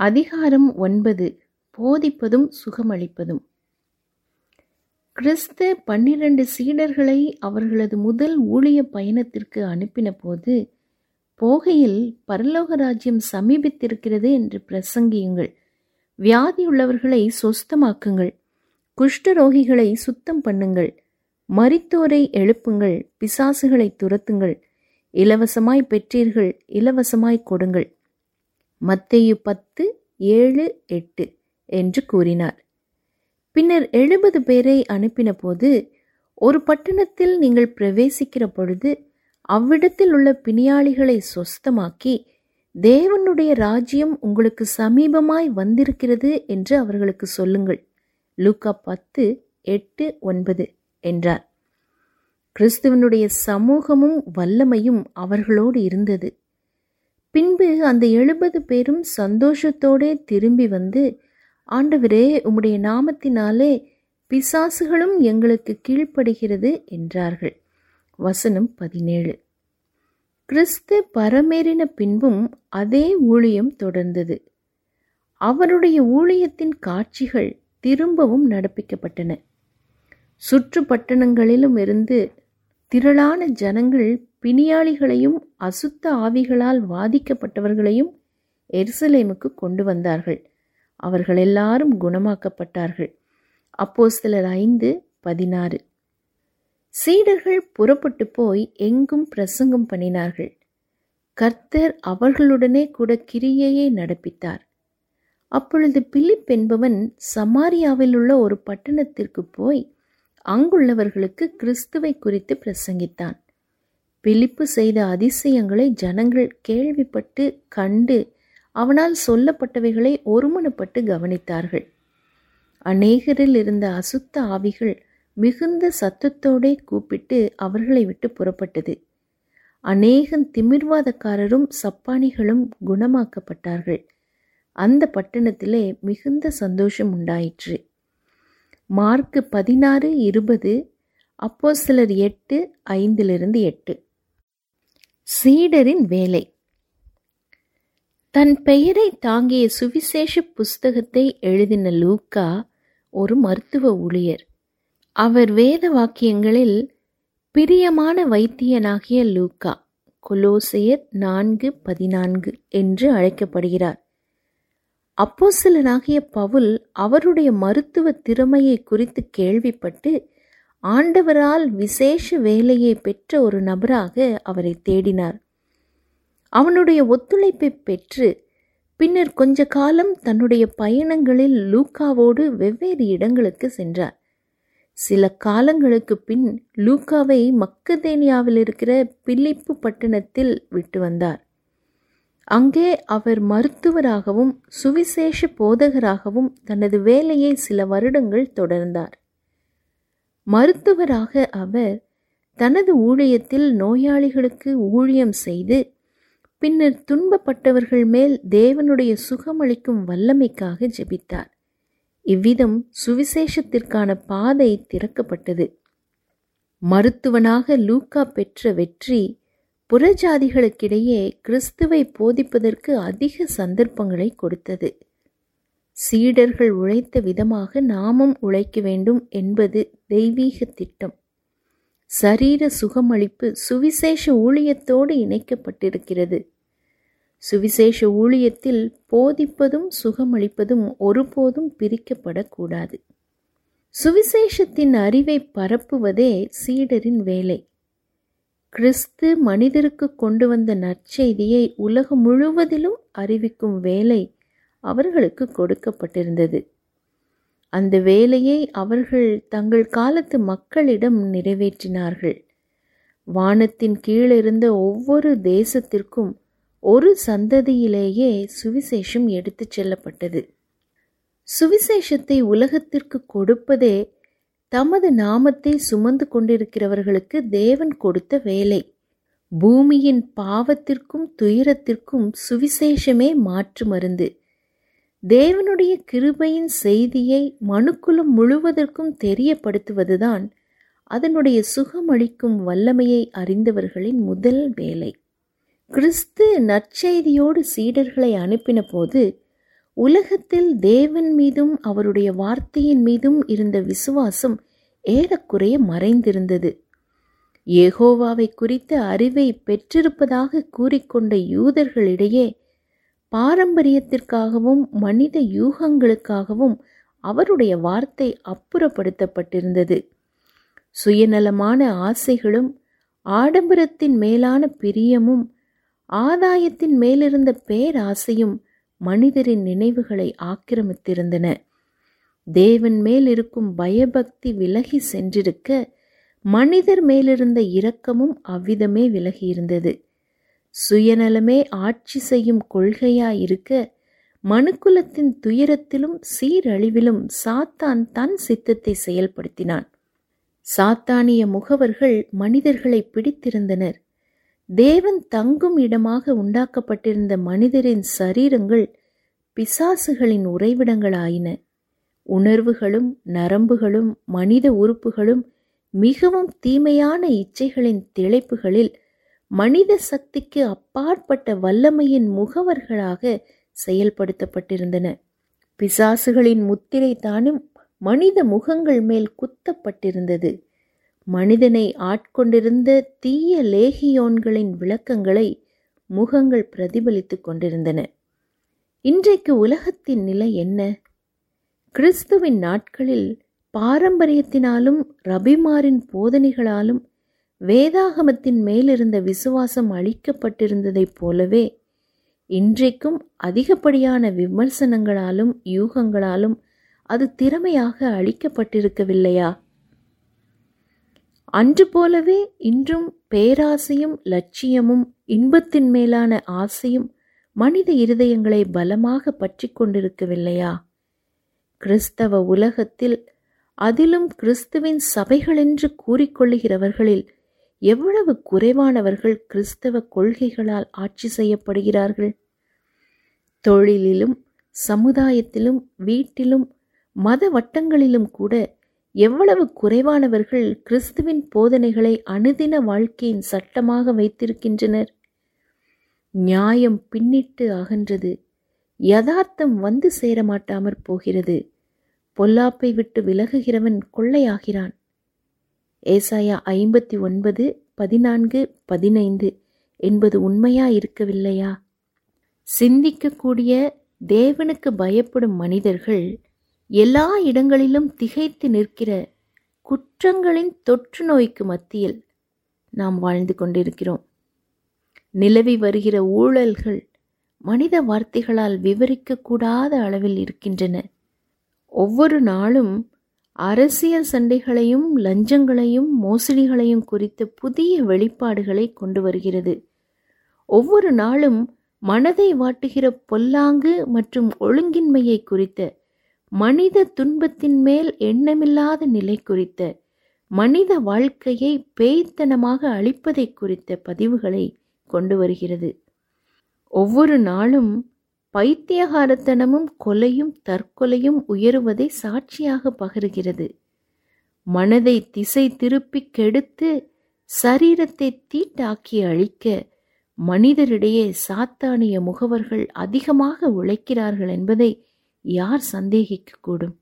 அதிகாரம் ஒன்பது போதிப்பதும் சுகமளிப்பதும் கிறிஸ்து பன்னிரண்டு சீடர்களை அவர்களது முதல் ஊழிய பயணத்திற்கு அனுப்பின போது போகையில் பரலோக ராஜ்யம் சமீபித்திருக்கிறது என்று பிரசங்கியுங்கள் வியாதியுள்ளவர்களை சொஸ்தமாக்குங்கள் குஷ்டரோகிகளை சுத்தம் பண்ணுங்கள் மரித்தோரை எழுப்புங்கள் பிசாசுகளை துரத்துங்கள் இலவசமாய் பெற்றீர்கள் இலவசமாய் கொடுங்கள் மத்தேயு பத்து ஏழு எட்டு என்று கூறினார் பின்னர் எழுபது பேரை அனுப்பின போது ஒரு பட்டணத்தில் நீங்கள் பிரவேசிக்கிற பொழுது அவ்விடத்தில் உள்ள பிணியாளிகளை சொஸ்தமாக்கி தேவனுடைய ராஜ்யம் உங்களுக்கு சமீபமாய் வந்திருக்கிறது என்று அவர்களுக்கு சொல்லுங்கள் லூக்கா பத்து எட்டு ஒன்பது என்றார் கிறிஸ்துவனுடைய சமூகமும் வல்லமையும் அவர்களோடு இருந்தது பின்பு அந்த எழுபது பேரும் சந்தோஷத்தோடே திரும்பி வந்து ஆண்டவரே உம்முடைய நாமத்தினாலே பிசாசுகளும் எங்களுக்கு கீழ்ப்படுகிறது என்றார்கள் வசனம் பதினேழு கிறிஸ்து பரமேறின பின்பும் அதே ஊழியம் தொடர்ந்தது அவருடைய ஊழியத்தின் காட்சிகள் திரும்பவும் நடப்பிக்கப்பட்டன சுற்று பட்டணங்களிலும் இருந்து திரளான ஜனங்கள் பிணியாளிகளையும் அசுத்த ஆவிகளால் வாதிக்கப்பட்டவர்களையும் எருசலேமுக்கு கொண்டு வந்தார்கள் அவர்கள் எல்லாரும் குணமாக்கப்பட்டார்கள் அப்போ சிலர் ஐந்து பதினாறு சீடர்கள் புறப்பட்டு போய் எங்கும் பிரசங்கம் பண்ணினார்கள் கர்த்தர் அவர்களுடனே கூட கிரியையை நடப்பித்தார் அப்பொழுது பிலிப் என்பவன் சமாரியாவில் உள்ள ஒரு பட்டணத்திற்கு போய் அங்குள்ளவர்களுக்கு கிறிஸ்துவை குறித்து பிரசங்கித்தான் பிலிப்பு செய்த அதிசயங்களை ஜனங்கள் கேள்விப்பட்டு கண்டு அவனால் சொல்லப்பட்டவைகளை ஒருமனப்பட்டு கவனித்தார்கள் அநேகரில் இருந்த அசுத்த ஆவிகள் மிகுந்த சத்தத்தோடே கூப்பிட்டு அவர்களை விட்டு புறப்பட்டது அநேகன் திமிர்வாதக்காரரும் சப்பானிகளும் குணமாக்கப்பட்டார்கள் அந்த பட்டணத்திலே மிகுந்த சந்தோஷம் உண்டாயிற்று மார்க்கு பதினாறு இருபது அப்போ சிலர் எட்டு ஐந்திலிருந்து எட்டு சீடரின் வேலை தன் பெயரை தாங்கிய சுவிசேஷ புஸ்தகத்தை எழுதின லூக்கா ஒரு மருத்துவ ஊழியர் அவர் வேத வாக்கியங்களில் பிரியமான வைத்தியனாகிய லூக்கா கொலோசையர் நான்கு பதினான்கு என்று அழைக்கப்படுகிறார் அப்போசிலனாகிய பவுல் அவருடைய மருத்துவ திறமையை குறித்து கேள்விப்பட்டு ஆண்டவரால் விசேஷ வேலையை பெற்ற ஒரு நபராக அவரை தேடினார் அவனுடைய ஒத்துழைப்பை பெற்று பின்னர் கொஞ்ச காலம் தன்னுடைய பயணங்களில் லூக்காவோடு வெவ்வேறு இடங்களுக்கு சென்றார் சில காலங்களுக்கு பின் லூக்காவை மக்கதேனியாவில் இருக்கிற பிலிப்பு பட்டணத்தில் விட்டு வந்தார் அங்கே அவர் மருத்துவராகவும் சுவிசேஷ போதகராகவும் தனது வேலையை சில வருடங்கள் தொடர்ந்தார் மருத்துவராக அவர் தனது ஊழியத்தில் நோயாளிகளுக்கு ஊழியம் செய்து பின்னர் துன்பப்பட்டவர்கள் மேல் தேவனுடைய சுகமளிக்கும் வல்லமைக்காக ஜெபித்தார் இவ்விதம் சுவிசேஷத்திற்கான பாதை திறக்கப்பட்டது மருத்துவனாக லூக்கா பெற்ற வெற்றி புறஜாதிகளுக்கிடையே கிறிஸ்துவை போதிப்பதற்கு அதிக சந்தர்ப்பங்களை கொடுத்தது சீடர்கள் உழைத்த விதமாக நாமும் உழைக்க வேண்டும் என்பது தெய்வீக திட்டம் சரீர சுகமளிப்பு சுவிசேஷ ஊழியத்தோடு இணைக்கப்பட்டிருக்கிறது சுவிசேஷ ஊழியத்தில் போதிப்பதும் சுகமளிப்பதும் ஒருபோதும் பிரிக்கப்படக்கூடாது சுவிசேஷத்தின் அறிவை பரப்புவதே சீடரின் வேலை கிறிஸ்து மனிதருக்கு கொண்டு வந்த நற்செய்தியை உலகம் முழுவதிலும் அறிவிக்கும் வேலை அவர்களுக்கு கொடுக்கப்பட்டிருந்தது அந்த வேலையை அவர்கள் தங்கள் காலத்து மக்களிடம் நிறைவேற்றினார்கள் வானத்தின் கீழிருந்த ஒவ்வொரு தேசத்திற்கும் ஒரு சந்ததியிலேயே சுவிசேஷம் எடுத்துச் செல்லப்பட்டது சுவிசேஷத்தை உலகத்திற்கு கொடுப்பதே தமது நாமத்தை சுமந்து கொண்டிருக்கிறவர்களுக்கு தேவன் கொடுத்த வேலை பூமியின் பாவத்திற்கும் துயரத்திற்கும் சுவிசேஷமே மாற்று மருந்து தேவனுடைய கிருபையின் செய்தியை மனுக்குலம் முழுவதற்கும் தெரியப்படுத்துவதுதான் அதனுடைய சுகமளிக்கும் வல்லமையை அறிந்தவர்களின் முதல் வேலை கிறிஸ்து நற்செய்தியோடு சீடர்களை அனுப்பின போது உலகத்தில் தேவன் மீதும் அவருடைய வார்த்தையின் மீதும் இருந்த விசுவாசம் ஏறக்குறைய மறைந்திருந்தது ஏகோவாவை குறித்த அறிவை பெற்றிருப்பதாக கூறிக்கொண்ட யூதர்களிடையே பாரம்பரியத்திற்காகவும் மனித யூகங்களுக்காகவும் அவருடைய வார்த்தை அப்புறப்படுத்தப்பட்டிருந்தது சுயநலமான ஆசைகளும் ஆடம்பரத்தின் மேலான பிரியமும் ஆதாயத்தின் மேலிருந்த பேராசையும் மனிதரின் நினைவுகளை ஆக்கிரமித்திருந்தன தேவன் மேல் இருக்கும் பயபக்தி விலகி சென்றிருக்க மனிதர் மேலிருந்த இரக்கமும் அவ்விதமே விலகியிருந்தது சுயநலமே ஆட்சி செய்யும் கொள்கையாயிருக்க மனுக்குலத்தின் துயரத்திலும் சீரழிவிலும் சாத்தான் தன் சித்தத்தை செயல்படுத்தினான் சாத்தானிய முகவர்கள் மனிதர்களை பிடித்திருந்தனர் தேவன் தங்கும் இடமாக உண்டாக்கப்பட்டிருந்த மனிதரின் சரீரங்கள் பிசாசுகளின் உறைவிடங்களாயின உணர்வுகளும் நரம்புகளும் மனித உறுப்புகளும் மிகவும் தீமையான இச்சைகளின் திளைப்புகளில் மனித சக்திக்கு அப்பாற்பட்ட வல்லமையின் முகவர்களாக செயல்படுத்தப்பட்டிருந்தன பிசாசுகளின் முத்திரை தானும் மனித முகங்கள் மேல் குத்தப்பட்டிருந்தது மனிதனை ஆட்கொண்டிருந்த தீய லேகியோன்களின் விளக்கங்களை முகங்கள் பிரதிபலித்துக் கொண்டிருந்தன இன்றைக்கு உலகத்தின் நிலை என்ன கிறிஸ்துவின் நாட்களில் பாரம்பரியத்தினாலும் ரபிமாரின் போதனைகளாலும் வேதாகமத்தின் மேலிருந்த விசுவாசம் அளிக்கப்பட்டிருந்ததைப் போலவே இன்றைக்கும் அதிகப்படியான விமர்சனங்களாலும் யூகங்களாலும் அது திறமையாக அளிக்கப்பட்டிருக்கவில்லையா அன்று போலவே இன்றும் பேராசையும் லட்சியமும் இன்பத்தின் மேலான ஆசையும் மனித இருதயங்களை பலமாக பற்றி கொண்டிருக்கவில்லையா கிறிஸ்தவ உலகத்தில் அதிலும் கிறிஸ்துவின் சபைகளென்று கூறிக்கொள்ளுகிறவர்களில் எவ்வளவு குறைவானவர்கள் கிறிஸ்தவ கொள்கைகளால் ஆட்சி செய்யப்படுகிறார்கள் தொழிலிலும் சமுதாயத்திலும் வீட்டிலும் மத வட்டங்களிலும் கூட எவ்வளவு குறைவானவர்கள் கிறிஸ்துவின் போதனைகளை அனுதின வாழ்க்கையின் சட்டமாக வைத்திருக்கின்றனர் நியாயம் பின்னிட்டு அகன்றது யதார்த்தம் வந்து சேரமாட்டாமற் போகிறது பொல்லாப்பை விட்டு விலகுகிறவன் கொள்ளையாகிறான் ஏசாயா ஐம்பத்தி ஒன்பது பதினான்கு பதினைந்து என்பது உண்மையா இருக்கவில்லையா சிந்திக்கக்கூடிய தேவனுக்கு பயப்படும் மனிதர்கள் எல்லா இடங்களிலும் திகைத்து நிற்கிற குற்றங்களின் தொற்று நோய்க்கு மத்தியில் நாம் வாழ்ந்து கொண்டிருக்கிறோம் நிலவி வருகிற ஊழல்கள் மனித வார்த்தைகளால் விவரிக்கக்கூடாத அளவில் இருக்கின்றன ஒவ்வொரு நாளும் அரசியல் சண்டைகளையும் லஞ்சங்களையும் மோசடிகளையும் குறித்த புதிய வெளிப்பாடுகளை கொண்டு வருகிறது ஒவ்வொரு நாளும் மனதை வாட்டுகிற பொல்லாங்கு மற்றும் ஒழுங்கின்மையை குறித்த மனித துன்பத்தின் மேல் எண்ணமில்லாத நிலை குறித்த மனித வாழ்க்கையை பேய்த்தனமாக அழிப்பதை குறித்த பதிவுகளை கொண்டு வருகிறது ஒவ்வொரு நாளும் பைத்தியகாரத்தனமும் கொலையும் தற்கொலையும் உயருவதை சாட்சியாக பகருகிறது மனதை திசை திருப்பி கெடுத்து சரீரத்தை தீட்டாக்கி அழிக்க மனிதரிடையே சாத்தானிய முகவர்கள் அதிகமாக உழைக்கிறார்கள் என்பதை யார் சந்தேகிக்கக்கூடும்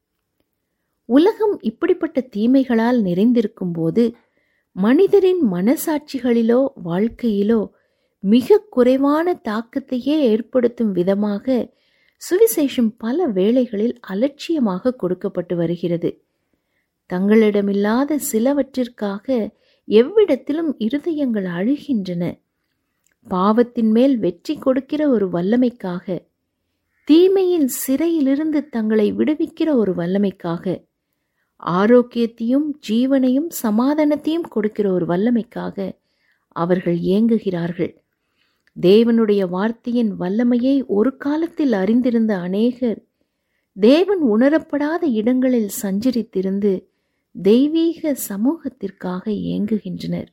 உலகம் இப்படிப்பட்ட தீமைகளால் நிறைந்திருக்கும் போது மனிதரின் மனசாட்சிகளிலோ வாழ்க்கையிலோ மிக குறைவான தாக்கத்தையே ஏற்படுத்தும் விதமாக சுவிசேஷம் பல வேளைகளில் அலட்சியமாக கொடுக்கப்பட்டு வருகிறது தங்களிடமில்லாத சிலவற்றிற்காக எவ்விடத்திலும் இருதயங்கள் அழுகின்றன பாவத்தின் மேல் வெற்றி கொடுக்கிற ஒரு வல்லமைக்காக தீமையின் சிறையிலிருந்து தங்களை விடுவிக்கிற ஒரு வல்லமைக்காக ஆரோக்கியத்தையும் ஜீவனையும் சமாதானத்தையும் கொடுக்கிற ஒரு வல்லமைக்காக அவர்கள் ஏங்குகிறார்கள் தேவனுடைய வார்த்தையின் வல்லமையை ஒரு காலத்தில் அறிந்திருந்த அநேகர் தேவன் உணரப்படாத இடங்களில் சஞ்சரித்திருந்து தெய்வீக சமூகத்திற்காக ஏங்குகின்றனர்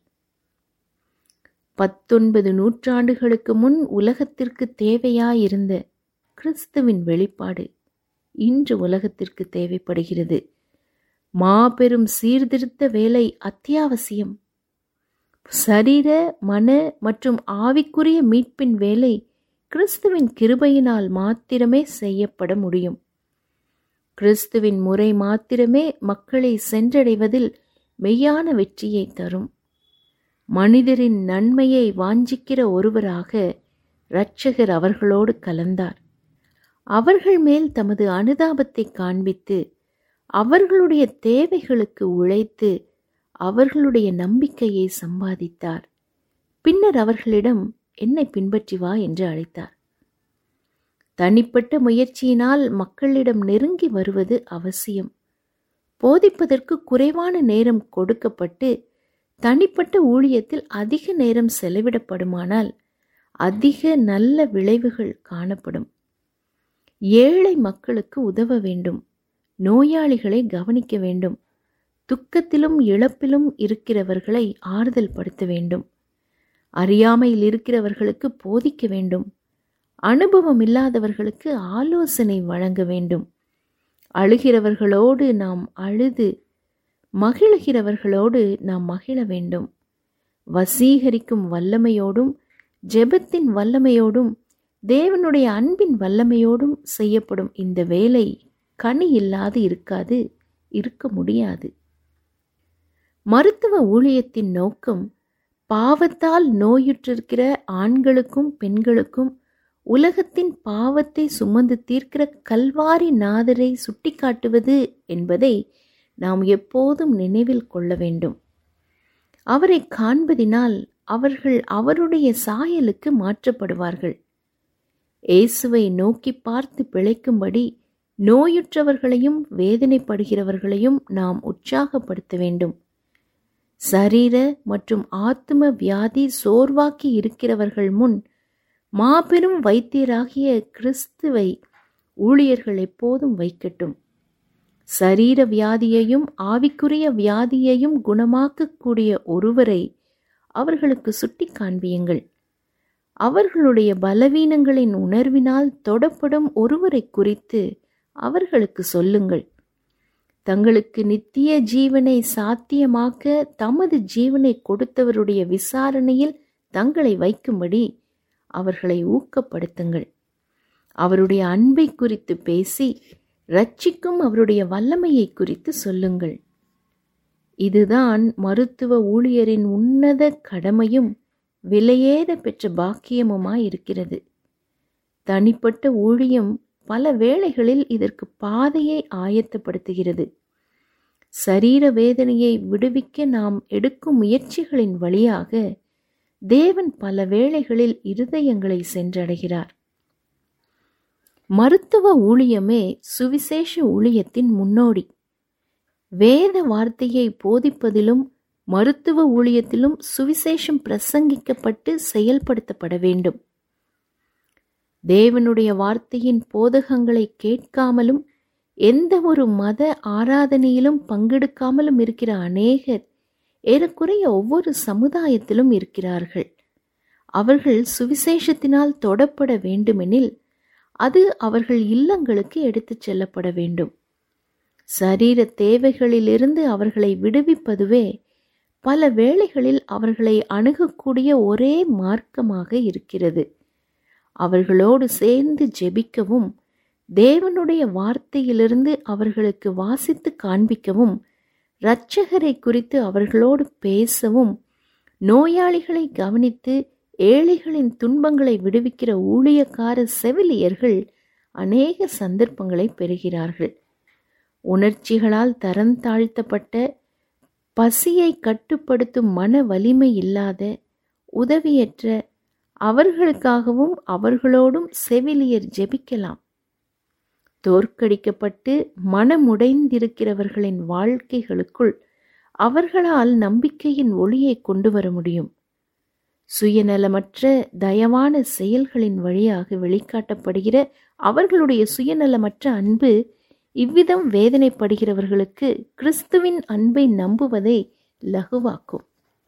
பத்தொன்பது நூற்றாண்டுகளுக்கு முன் உலகத்திற்கு தேவையாயிருந்த கிறிஸ்துவின் வெளிப்பாடு இன்று உலகத்திற்கு தேவைப்படுகிறது மாபெரும் சீர்திருத்த வேலை அத்தியாவசியம் சரீர மன மற்றும் ஆவிக்குரிய மீட்பின் வேலை கிறிஸ்துவின் கிருபையினால் மாத்திரமே செய்யப்பட முடியும் கிறிஸ்துவின் முறை மாத்திரமே மக்களை சென்றடைவதில் மெய்யான வெற்றியை தரும் மனிதரின் நன்மையை வாஞ்சிக்கிற ஒருவராக இரட்சகர் அவர்களோடு கலந்தார் அவர்கள் மேல் தமது அனுதாபத்தை காண்பித்து அவர்களுடைய தேவைகளுக்கு உழைத்து அவர்களுடைய நம்பிக்கையை சம்பாதித்தார் பின்னர் அவர்களிடம் என்னை பின்பற்றி வா என்று அழைத்தார் தனிப்பட்ட முயற்சியினால் மக்களிடம் நெருங்கி வருவது அவசியம் போதிப்பதற்கு குறைவான நேரம் கொடுக்கப்பட்டு தனிப்பட்ட ஊழியத்தில் அதிக நேரம் செலவிடப்படுமானால் அதிக நல்ல விளைவுகள் காணப்படும் ஏழை மக்களுக்கு உதவ வேண்டும் நோயாளிகளை கவனிக்க வேண்டும் துக்கத்திலும் இழப்பிலும் இருக்கிறவர்களை ஆறுதல் படுத்த வேண்டும் அறியாமையில் இருக்கிறவர்களுக்கு போதிக்க வேண்டும் அனுபவம் இல்லாதவர்களுக்கு ஆலோசனை வழங்க வேண்டும் அழுகிறவர்களோடு நாம் அழுது மகிழ்கிறவர்களோடு நாம் மகிழ வேண்டும் வசீகரிக்கும் வல்லமையோடும் ஜெபத்தின் வல்லமையோடும் தேவனுடைய அன்பின் வல்லமையோடும் செய்யப்படும் இந்த வேலை கனி இல்லாது இருக்காது இருக்க முடியாது மருத்துவ ஊழியத்தின் நோக்கம் பாவத்தால் நோயுற்றிருக்கிற ஆண்களுக்கும் பெண்களுக்கும் உலகத்தின் பாவத்தை சுமந்து தீர்க்கிற கல்வாரி நாதரை சுட்டிக்காட்டுவது என்பதை நாம் எப்போதும் நினைவில் கொள்ள வேண்டும் அவரை காண்பதினால் அவர்கள் அவருடைய சாயலுக்கு மாற்றப்படுவார்கள் இயேசுவை நோக்கி பார்த்து பிழைக்கும்படி நோயுற்றவர்களையும் வேதனைப்படுகிறவர்களையும் நாம் உற்சாகப்படுத்த வேண்டும் சரீர மற்றும் ஆத்ம வியாதி சோர்வாக்கி இருக்கிறவர்கள் முன் மாபெரும் வைத்தியராகிய கிறிஸ்துவை ஊழியர்கள் எப்போதும் வைக்கட்டும் சரீர வியாதியையும் ஆவிக்குரிய வியாதியையும் குணமாக்கக்கூடிய ஒருவரை அவர்களுக்கு சுட்டி காண்பியுங்கள் அவர்களுடைய பலவீனங்களின் உணர்வினால் தொடப்படும் ஒருவரை குறித்து அவர்களுக்கு சொல்லுங்கள் தங்களுக்கு நித்திய ஜீவனை சாத்தியமாக்க தமது ஜீவனை கொடுத்தவருடைய விசாரணையில் தங்களை வைக்கும்படி அவர்களை ஊக்கப்படுத்துங்கள் அவருடைய அன்பை குறித்து பேசி ரட்சிக்கும் அவருடைய வல்லமையை குறித்து சொல்லுங்கள் இதுதான் மருத்துவ ஊழியரின் உன்னத கடமையும் விலையேற பெற்ற பாக்கியமுமாயிருக்கிறது தனிப்பட்ட ஊழியம் பல வேளைகளில் இதற்கு பாதையை ஆயத்தப்படுத்துகிறது சரீர வேதனையை விடுவிக்க நாம் எடுக்கும் முயற்சிகளின் வழியாக தேவன் பல வேளைகளில் இருதயங்களை சென்றடைகிறார் மருத்துவ ஊழியமே சுவிசேஷ ஊழியத்தின் முன்னோடி வேத வார்த்தையை போதிப்பதிலும் மருத்துவ ஊழியத்திலும் சுவிசேஷம் பிரசங்கிக்கப்பட்டு செயல்படுத்தப்பட வேண்டும் தேவனுடைய வார்த்தையின் போதகங்களை கேட்காமலும் எந்த ஒரு மத ஆராதனையிலும் பங்கெடுக்காமலும் இருக்கிற அநேகர் ஏறக்குறைய ஒவ்வொரு சமுதாயத்திலும் இருக்கிறார்கள் அவர்கள் சுவிசேஷத்தினால் தொடப்பட வேண்டுமெனில் அது அவர்கள் இல்லங்களுக்கு எடுத்துச் செல்லப்பட வேண்டும் சரீர தேவைகளிலிருந்து அவர்களை விடுவிப்பதுவே பல வேளைகளில் அவர்களை அணுகக்கூடிய ஒரே மார்க்கமாக இருக்கிறது அவர்களோடு சேர்ந்து ஜெபிக்கவும் தேவனுடைய வார்த்தையிலிருந்து அவர்களுக்கு வாசித்து காண்பிக்கவும் இரட்சகரை குறித்து அவர்களோடு பேசவும் நோயாளிகளை கவனித்து ஏழைகளின் துன்பங்களை விடுவிக்கிற ஊழியக்கார செவிலியர்கள் அநேக சந்தர்ப்பங்களை பெறுகிறார்கள் உணர்ச்சிகளால் தரம் தாழ்த்தப்பட்ட பசியை கட்டுப்படுத்தும் மன வலிமை இல்லாத உதவியற்ற அவர்களுக்காகவும் அவர்களோடும் செவிலியர் ஜெபிக்கலாம் தோற்கடிக்கப்பட்டு மனமுடைந்திருக்கிறவர்களின் வாழ்க்கைகளுக்குள் அவர்களால் நம்பிக்கையின் ஒளியை கொண்டு வர முடியும் சுயநலமற்ற தயவான செயல்களின் வழியாக வெளிக்காட்டப்படுகிற அவர்களுடைய சுயநலமற்ற அன்பு இவ்விதம் வேதனைப்படுகிறவர்களுக்கு கிறிஸ்துவின் அன்பை நம்புவதை லகுவாக்கும்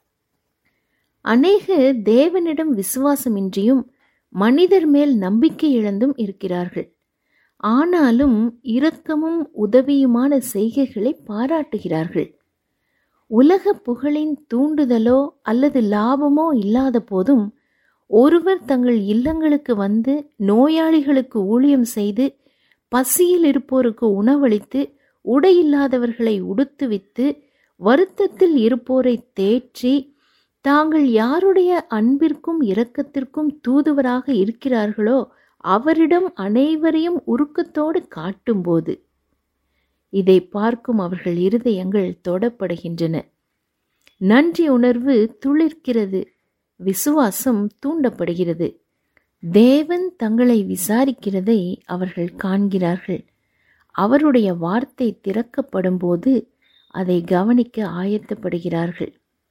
அநேக தேவனிடம் விசுவாசமின்றியும் மனிதர் மேல் நம்பிக்கை இழந்தும் இருக்கிறார்கள் ஆனாலும் இரக்கமும் உதவியுமான செய்கைகளை பாராட்டுகிறார்கள் உலக புகழின் தூண்டுதலோ அல்லது லாபமோ இல்லாத போதும் ஒருவர் தங்கள் இல்லங்களுக்கு வந்து நோயாளிகளுக்கு ஊழியம் செய்து பசியில் இருப்போருக்கு உணவளித்து உடையில்லாதவர்களை உடுத்துவித்து வருத்தத்தில் இருப்போரை தேற்றி தாங்கள் யாருடைய அன்பிற்கும் இரக்கத்திற்கும் தூதுவராக இருக்கிறார்களோ அவரிடம் அனைவரையும் உருக்கத்தோடு காட்டும்போது இதை பார்க்கும் அவர்கள் இருதயங்கள் தொடப்படுகின்றன நன்றி உணர்வு துளிர்க்கிறது விசுவாசம் தூண்டப்படுகிறது தேவன் தங்களை விசாரிக்கிறதை அவர்கள் காண்கிறார்கள் அவருடைய வார்த்தை திறக்கப்படும் போது அதை கவனிக்க ஆயத்தப்படுகிறார்கள்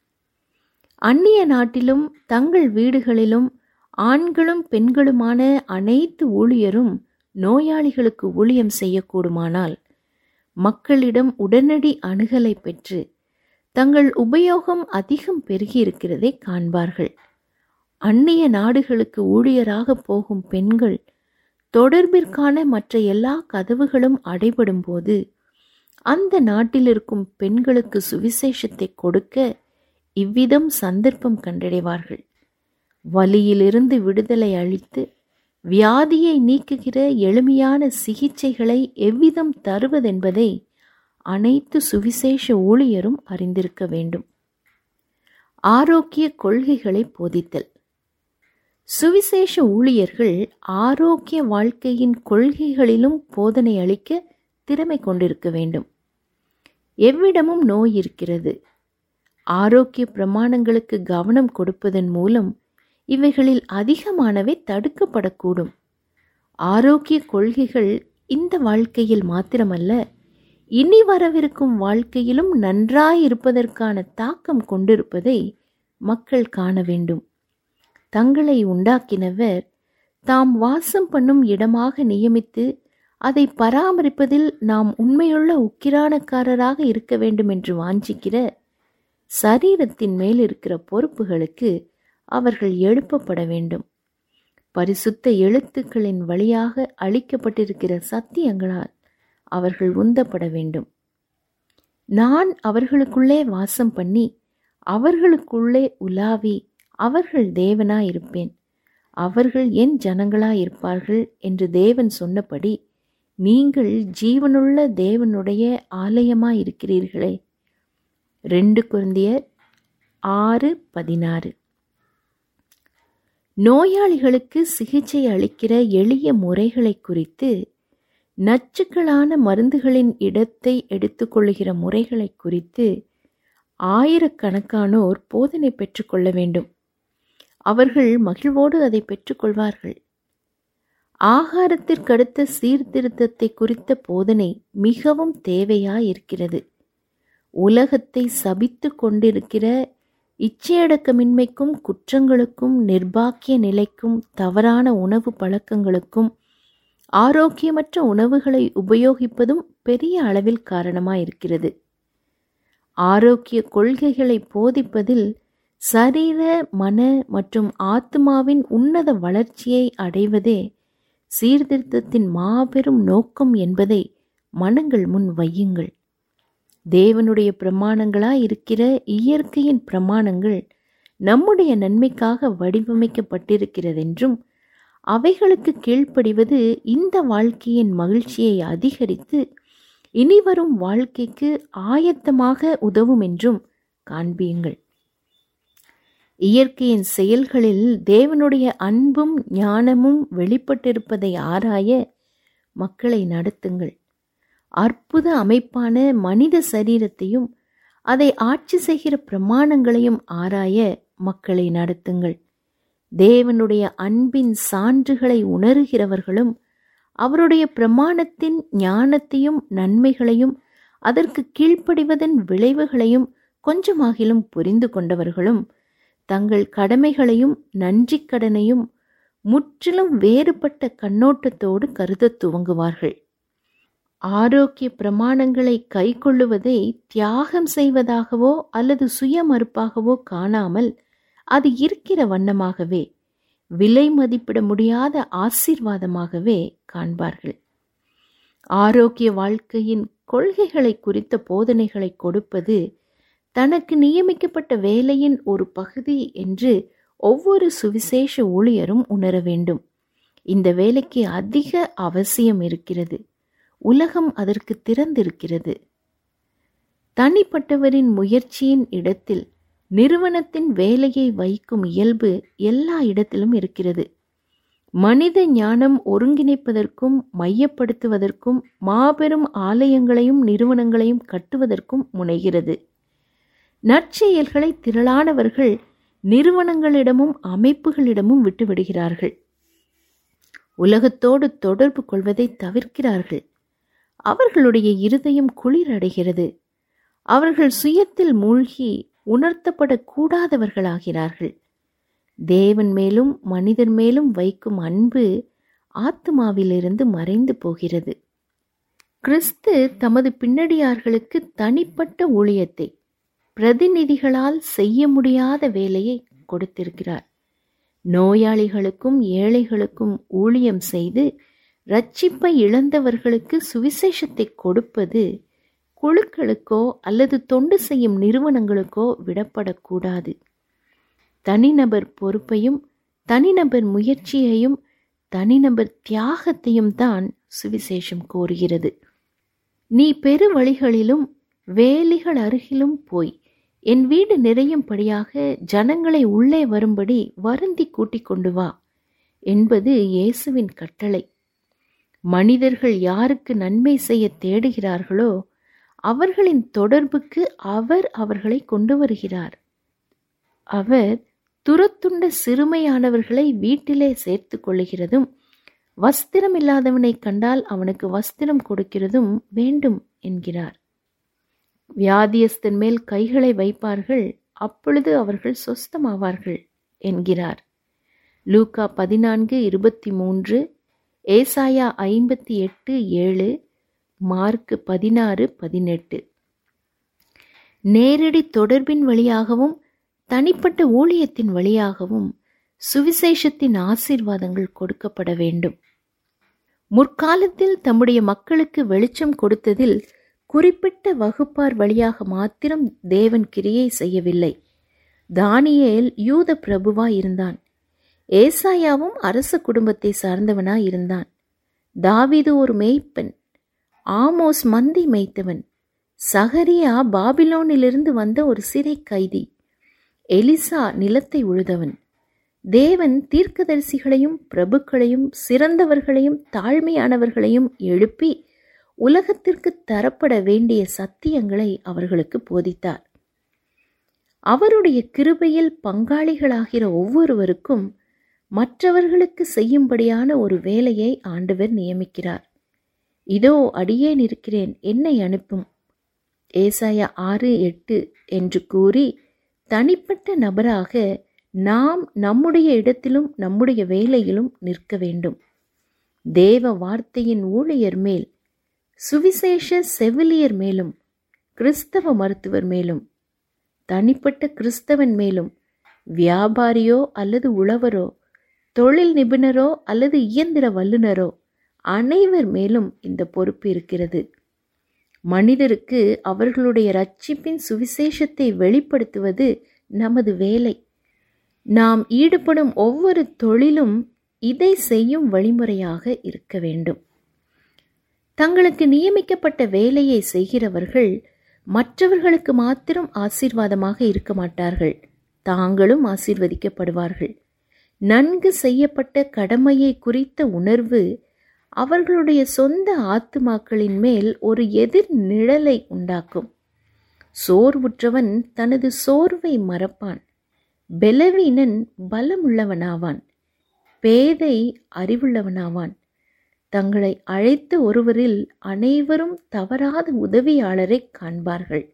அந்நிய நாட்டிலும் தங்கள் வீடுகளிலும் ஆண்களும் பெண்களுமான அனைத்து ஊழியரும் நோயாளிகளுக்கு ஊழியம் செய்யக்கூடுமானால் மக்களிடம் உடனடி அணுகலை பெற்று தங்கள் உபயோகம் அதிகம் பெருகியிருக்கிறதை காண்பார்கள் அந்நிய நாடுகளுக்கு ஊழியராக போகும் பெண்கள் தொடர்பிற்கான மற்ற எல்லா கதவுகளும் அடைபடும் போது அந்த நாட்டில் இருக்கும் பெண்களுக்கு சுவிசேஷத்தை கொடுக்க இவ்விதம் சந்தர்ப்பம் கண்டடைவார்கள் வலியிலிருந்து விடுதலை அளித்து வியாதியை நீக்குகிற எளிமையான சிகிச்சைகளை எவ்விதம் தருவதென்பதை அனைத்து சுவிசேஷ ஊழியரும் அறிந்திருக்க வேண்டும் ஆரோக்கிய கொள்கைகளை போதித்தல் சுவிசேஷ ஊழியர்கள் ஆரோக்கிய வாழ்க்கையின் கொள்கைகளிலும் போதனை அளிக்க திறமை கொண்டிருக்க வேண்டும் எவ்விடமும் நோய் இருக்கிறது ஆரோக்கிய பிரமாணங்களுக்கு கவனம் கொடுப்பதன் மூலம் இவைகளில் அதிகமானவை தடுக்கப்படக்கூடும் ஆரோக்கிய கொள்கைகள் இந்த வாழ்க்கையில் மாத்திரமல்ல இனி வரவிருக்கும் வாழ்க்கையிலும் நன்றாயிருப்பதற்கான தாக்கம் கொண்டிருப்பதை மக்கள் காண வேண்டும் தங்களை உண்டாக்கினவர் தாம் வாசம் பண்ணும் இடமாக நியமித்து அதை பராமரிப்பதில் நாம் உண்மையுள்ள உக்கிரானக்காரராக இருக்க வேண்டும் என்று வாஞ்சிக்கிற சரீரத்தின் மேல் இருக்கிற பொறுப்புகளுக்கு அவர்கள் எழுப்பப்பட வேண்டும் பரிசுத்த எழுத்துக்களின் வழியாக அளிக்கப்பட்டிருக்கிற சத்தியங்களால் அவர்கள் உந்தப்பட வேண்டும் நான் அவர்களுக்குள்ளே வாசம் பண்ணி அவர்களுக்குள்ளே உலாவி அவர்கள் தேவனாயிருப்பேன் அவர்கள் என் ஜனங்களாயிருப்பார்கள் என்று தேவன் சொன்னபடி நீங்கள் ஜீவனுள்ள தேவனுடைய ஆலயமாயிருக்கிறீர்களே ரெண்டு குருந்தியர் ஆறு பதினாறு நோயாளிகளுக்கு சிகிச்சை அளிக்கிற எளிய முறைகளை குறித்து நச்சுக்களான மருந்துகளின் இடத்தை எடுத்துக்கொள்ளுகிற முறைகளை குறித்து ஆயிரக்கணக்கானோர் போதனை பெற்றுக்கொள்ள வேண்டும் அவர்கள் மகிழ்வோடு அதை பெற்றுக்கொள்வார்கள் ஆகாரத்திற்கடுத்த சீர்திருத்தத்தை குறித்த போதனை மிகவும் தேவையாயிருக்கிறது உலகத்தை சபித்து கொண்டிருக்கிற இச்சையடக்கமின்மைக்கும் குற்றங்களுக்கும் நிர்பாக்கிய நிலைக்கும் தவறான உணவு பழக்கங்களுக்கும் ஆரோக்கியமற்ற உணவுகளை உபயோகிப்பதும் பெரிய அளவில் காரணமாயிருக்கிறது ஆரோக்கிய கொள்கைகளை போதிப்பதில் சரீர மன மற்றும் ஆத்மாவின் உன்னத வளர்ச்சியை அடைவதே சீர்திருத்தத்தின் மாபெரும் நோக்கம் என்பதை மனங்கள் முன் வையுங்கள் தேவனுடைய பிரமாணங்களாய் இருக்கிற இயற்கையின் பிரமாணங்கள் நம்முடைய நன்மைக்காக வடிவமைக்கப்பட்டிருக்கிறதென்றும் அவைகளுக்கு கீழ்ப்படிவது இந்த வாழ்க்கையின் மகிழ்ச்சியை அதிகரித்து இனிவரும் வாழ்க்கைக்கு ஆயத்தமாக உதவும் என்றும் காண்பியுங்கள் இயற்கையின் செயல்களில் தேவனுடைய அன்பும் ஞானமும் வெளிப்பட்டிருப்பதை ஆராய மக்களை நடத்துங்கள் அற்புத அமைப்பான மனித சரீரத்தையும் அதை ஆட்சி செய்கிற பிரமாணங்களையும் ஆராய மக்களை நடத்துங்கள் தேவனுடைய அன்பின் சான்றுகளை உணர்கிறவர்களும் அவருடைய பிரமாணத்தின் ஞானத்தையும் நன்மைகளையும் அதற்கு கீழ்ப்படிவதன் விளைவுகளையும் கொஞ்சமாகிலும் புரிந்து கொண்டவர்களும் தங்கள் கடமைகளையும் நன்றிக் கடனையும் முற்றிலும் வேறுபட்ட கண்ணோட்டத்தோடு கருதத் துவங்குவார்கள் ஆரோக்கிய பிரமாணங்களை கைக்கொள்ளுவதை தியாகம் செய்வதாகவோ அல்லது சுய மறுப்பாகவோ காணாமல் அது இருக்கிற வண்ணமாகவே விலை மதிப்பிட முடியாத ஆசீர்வாதமாகவே காண்பார்கள் ஆரோக்கிய வாழ்க்கையின் கொள்கைகளை குறித்த போதனைகளை கொடுப்பது தனக்கு நியமிக்கப்பட்ட வேலையின் ஒரு பகுதி என்று ஒவ்வொரு சுவிசேஷ ஊழியரும் உணர வேண்டும் இந்த வேலைக்கு அதிக அவசியம் இருக்கிறது உலகம் அதற்கு திறந்திருக்கிறது தனிப்பட்டவரின் முயற்சியின் இடத்தில் நிறுவனத்தின் வேலையை வைக்கும் இயல்பு எல்லா இடத்திலும் இருக்கிறது மனித ஞானம் ஒருங்கிணைப்பதற்கும் மையப்படுத்துவதற்கும் மாபெரும் ஆலயங்களையும் நிறுவனங்களையும் கட்டுவதற்கும் முனைகிறது நற்செயல்களை திரளானவர்கள் நிறுவனங்களிடமும் அமைப்புகளிடமும் விட்டுவிடுகிறார்கள் உலகத்தோடு தொடர்பு கொள்வதை தவிர்க்கிறார்கள் அவர்களுடைய இருதயம் குளிரடைகிறது அவர்கள் சுயத்தில் மூழ்கி உணர்த்தப்படக்கூடாதவர்களாகிறார்கள் தேவன் மேலும் மனிதன் மேலும் வைக்கும் அன்பு ஆத்மாவிலிருந்து மறைந்து போகிறது கிறிஸ்து தமது பின்னடியார்களுக்கு தனிப்பட்ட ஊழியத்தை பிரதிநிதிகளால் செய்ய முடியாத வேலையை கொடுத்திருக்கிறார் நோயாளிகளுக்கும் ஏழைகளுக்கும் ஊழியம் செய்து ரட்சிப்பை இழந்தவர்களுக்கு சுவிசேஷத்தை கொடுப்பது குழுக்களுக்கோ அல்லது தொண்டு செய்யும் நிறுவனங்களுக்கோ விடப்படக்கூடாது தனிநபர் பொறுப்பையும் தனிநபர் முயற்சியையும் தனிநபர் தியாகத்தையும் தான் சுவிசேஷம் கோருகிறது நீ பெரு வழிகளிலும் வேலிகள் அருகிலும் போய் என் வீடு நிறையும்படியாக ஜனங்களை உள்ளே வரும்படி வருந்தி கூட்டிக் கொண்டு வா என்பது இயேசுவின் கட்டளை மனிதர்கள் யாருக்கு நன்மை செய்ய தேடுகிறார்களோ அவர்களின் தொடர்புக்கு அவர் அவர்களை கொண்டு வருகிறார் அவர் துரத்துண்ட சிறுமையானவர்களை வீட்டிலே சேர்த்து கொள்ளுகிறதும் வஸ்திரம் இல்லாதவனை கண்டால் அவனுக்கு வஸ்திரம் கொடுக்கிறதும் வேண்டும் என்கிறார் வியாதியஸ்தன் மேல் கைகளை வைப்பார்கள் அப்பொழுது அவர்கள் சொஸ்தமாவார்கள் என்கிறார் லூக்கா பதினான்கு இருபத்தி மூன்று ஏசாயா ஐம்பத்தி எட்டு ஏழு மார்க் பதினாறு பதினெட்டு நேரடி தொடர்பின் வழியாகவும் தனிப்பட்ட ஊழியத்தின் வழியாகவும் சுவிசேஷத்தின் ஆசீர்வாதங்கள் கொடுக்கப்பட வேண்டும் முற்காலத்தில் தம்முடைய மக்களுக்கு வெளிச்சம் கொடுத்ததில் குறிப்பிட்ட வகுப்பார் வழியாக மாத்திரம் தேவன் கிரியை செய்யவில்லை தானியேல் யூத பிரபுவாய் இருந்தான் ஏசாயாவும் அரச குடும்பத்தை சார்ந்தவனாய் இருந்தான் தாவீது ஒரு மேய்ப்பன் ஆமோஸ் மந்தி மேய்த்தவன் சகரியா பாபிலோனிலிருந்து வந்த ஒரு சிறை கைதி எலிசா நிலத்தை உழுதவன் தேவன் தீர்க்கதரிசிகளையும் பிரபுக்களையும் சிறந்தவர்களையும் தாழ்மையானவர்களையும் எழுப்பி உலகத்திற்கு தரப்பட வேண்டிய சத்தியங்களை அவர்களுக்கு போதித்தார் அவருடைய கிருபையில் பங்காளிகளாகிற ஒவ்வொருவருக்கும் மற்றவர்களுக்கு செய்யும்படியான ஒரு வேலையை ஆண்டவர் நியமிக்கிறார் இதோ அடியேன் இருக்கிறேன் என்னை அனுப்பும் ஏசாயா ஆறு எட்டு என்று கூறி தனிப்பட்ட நபராக நாம் நம்முடைய இடத்திலும் நம்முடைய வேலையிலும் நிற்க வேண்டும் தேவ வார்த்தையின் ஊழியர் மேல் சுவிசேஷ செவிலியர் மேலும் கிறிஸ்தவ மருத்துவர் மேலும் தனிப்பட்ட கிறிஸ்தவன் மேலும் வியாபாரியோ அல்லது உழவரோ தொழில் நிபுணரோ அல்லது இயந்திர வல்லுநரோ அனைவர் மேலும் இந்த பொறுப்பு இருக்கிறது மனிதருக்கு அவர்களுடைய ரட்சிப்பின் சுவிசேஷத்தை வெளிப்படுத்துவது நமது வேலை நாம் ஈடுபடும் ஒவ்வொரு தொழிலும் இதை செய்யும் வழிமுறையாக இருக்க வேண்டும் தங்களுக்கு நியமிக்கப்பட்ட வேலையை செய்கிறவர்கள் மற்றவர்களுக்கு மாத்திரம் ஆசீர்வாதமாக இருக்க மாட்டார்கள் தாங்களும் ஆசீர்வதிக்கப்படுவார்கள் நன்கு செய்யப்பட்ட கடமையை குறித்த உணர்வு அவர்களுடைய சொந்த ஆத்துமாக்களின் மேல் ஒரு எதிர் நிழலை உண்டாக்கும் சோர்வுற்றவன் தனது சோர்வை மறப்பான் பெலவீனன் பலமுள்ளவனாவான் பேதை அறிவுள்ளவனாவான் தங்களை அழைத்த ஒருவரில் அனைவரும் தவறாத உதவியாளரை காண்பார்கள்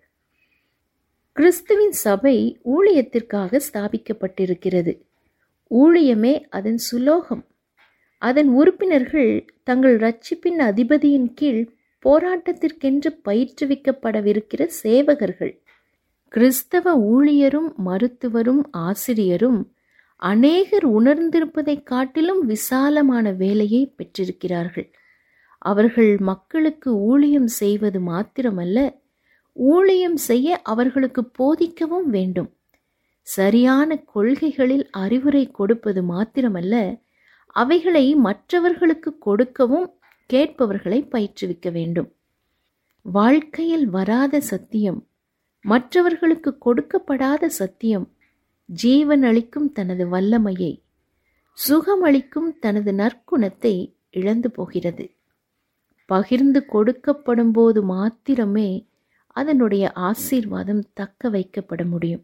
கிறிஸ்துவின் சபை ஊழியத்திற்காக ஸ்தாபிக்கப்பட்டிருக்கிறது ஊழியமே அதன் சுலோகம் அதன் உறுப்பினர்கள் தங்கள் ரட்சிப்பின் அதிபதியின் கீழ் போராட்டத்திற்கென்று பயிற்றுவிக்கப்படவிருக்கிற சேவகர்கள் கிறிஸ்தவ ஊழியரும் மருத்துவரும் ஆசிரியரும் அநேகர் உணர்ந்திருப்பதைக் காட்டிலும் விசாலமான வேலையை பெற்றிருக்கிறார்கள் அவர்கள் மக்களுக்கு ஊழியம் செய்வது மாத்திரமல்ல ஊழியம் செய்ய அவர்களுக்கு போதிக்கவும் வேண்டும் சரியான கொள்கைகளில் அறிவுரை கொடுப்பது மாத்திரமல்ல அவைகளை மற்றவர்களுக்கு கொடுக்கவும் கேட்பவர்களை பயிற்றுவிக்க வேண்டும் வாழ்க்கையில் வராத சத்தியம் மற்றவர்களுக்கு கொடுக்கப்படாத சத்தியம் ஜீவன் அளிக்கும் தனது வல்லமையை சுகமளிக்கும் தனது நற்குணத்தை இழந்து போகிறது பகிர்ந்து கொடுக்கப்படும் போது மாத்திரமே அதனுடைய ஆசீர்வாதம் தக்க வைக்கப்பட முடியும்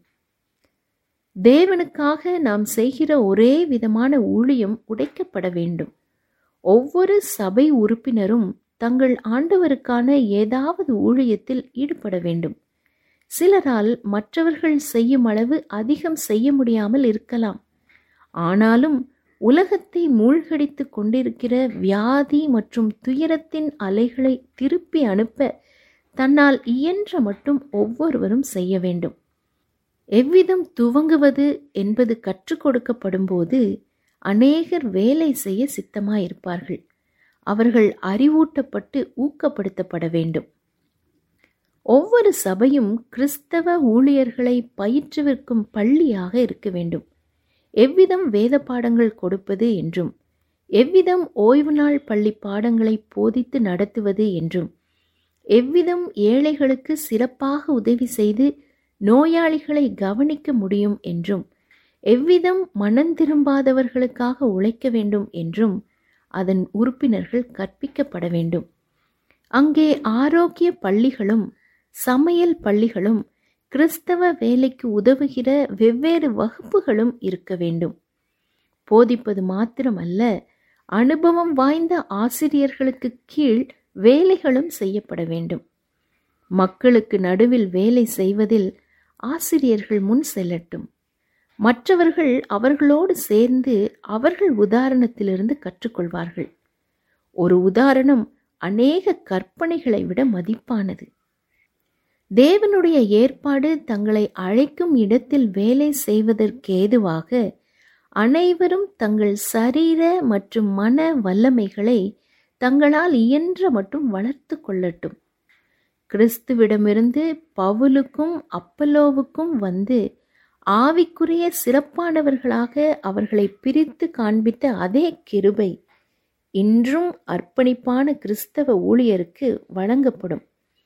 தேவனுக்காக நாம் செய்கிற ஒரே விதமான ஊழியம் உடைக்கப்பட வேண்டும் ஒவ்வொரு சபை உறுப்பினரும் தங்கள் ஆண்டவருக்கான ஏதாவது ஊழியத்தில் ஈடுபட வேண்டும் சிலரால் மற்றவர்கள் செய்யும் அளவு அதிகம் செய்ய முடியாமல் இருக்கலாம் ஆனாலும் உலகத்தை மூழ்கடித்து கொண்டிருக்கிற வியாதி மற்றும் துயரத்தின் அலைகளை திருப்பி அனுப்ப தன்னால் இயன்ற மட்டும் ஒவ்வொருவரும் செய்ய வேண்டும் எவ்விதம் துவங்குவது என்பது கற்றுக் கொடுக்கப்படும்போது அநேகர் வேலை செய்ய சித்தமாயிருப்பார்கள் அவர்கள் அறிவூட்டப்பட்டு ஊக்கப்படுத்தப்பட வேண்டும் ஒவ்வொரு சபையும் கிறிஸ்தவ ஊழியர்களை பயிற்றுவிக்கும் பள்ளியாக இருக்க வேண்டும் எவ்விதம் வேத பாடங்கள் கொடுப்பது என்றும் எவ்விதம் ஓய்வு நாள் பள்ளி பாடங்களை போதித்து நடத்துவது என்றும் எவ்விதம் ஏழைகளுக்கு சிறப்பாக உதவி செய்து நோயாளிகளை கவனிக்க முடியும் என்றும் எவ்விதம் மனம் திரும்பாதவர்களுக்காக உழைக்க வேண்டும் என்றும் அதன் உறுப்பினர்கள் கற்பிக்கப்பட வேண்டும் அங்கே ஆரோக்கிய பள்ளிகளும் சமையல் பள்ளிகளும் கிறிஸ்தவ வேலைக்கு உதவுகிற வெவ்வேறு வகுப்புகளும் இருக்க வேண்டும் போதிப்பது மாத்திரமல்ல அனுபவம் வாய்ந்த ஆசிரியர்களுக்கு கீழ் வேலைகளும் செய்யப்பட வேண்டும் மக்களுக்கு நடுவில் வேலை செய்வதில் ஆசிரியர்கள் முன் செல்லட்டும் மற்றவர்கள் அவர்களோடு சேர்ந்து அவர்கள் உதாரணத்திலிருந்து கற்றுக்கொள்வார்கள் ஒரு உதாரணம் அநேக கற்பனைகளை விட மதிப்பானது தேவனுடைய ஏற்பாடு தங்களை அழைக்கும் இடத்தில் வேலை செய்வதற்கேதுவாக அனைவரும் தங்கள் சரீர மற்றும் மன வல்லமைகளை தங்களால் இயன்ற மட்டும் வளர்த்து கொள்ளட்டும் கிறிஸ்துவிடமிருந்து பவுலுக்கும் அப்பல்லோவுக்கும் வந்து ஆவிக்குரிய சிறப்பானவர்களாக அவர்களை பிரித்து காண்பித்த அதே கிருபை இன்றும் அர்ப்பணிப்பான கிறிஸ்தவ ஊழியருக்கு வழங்கப்படும்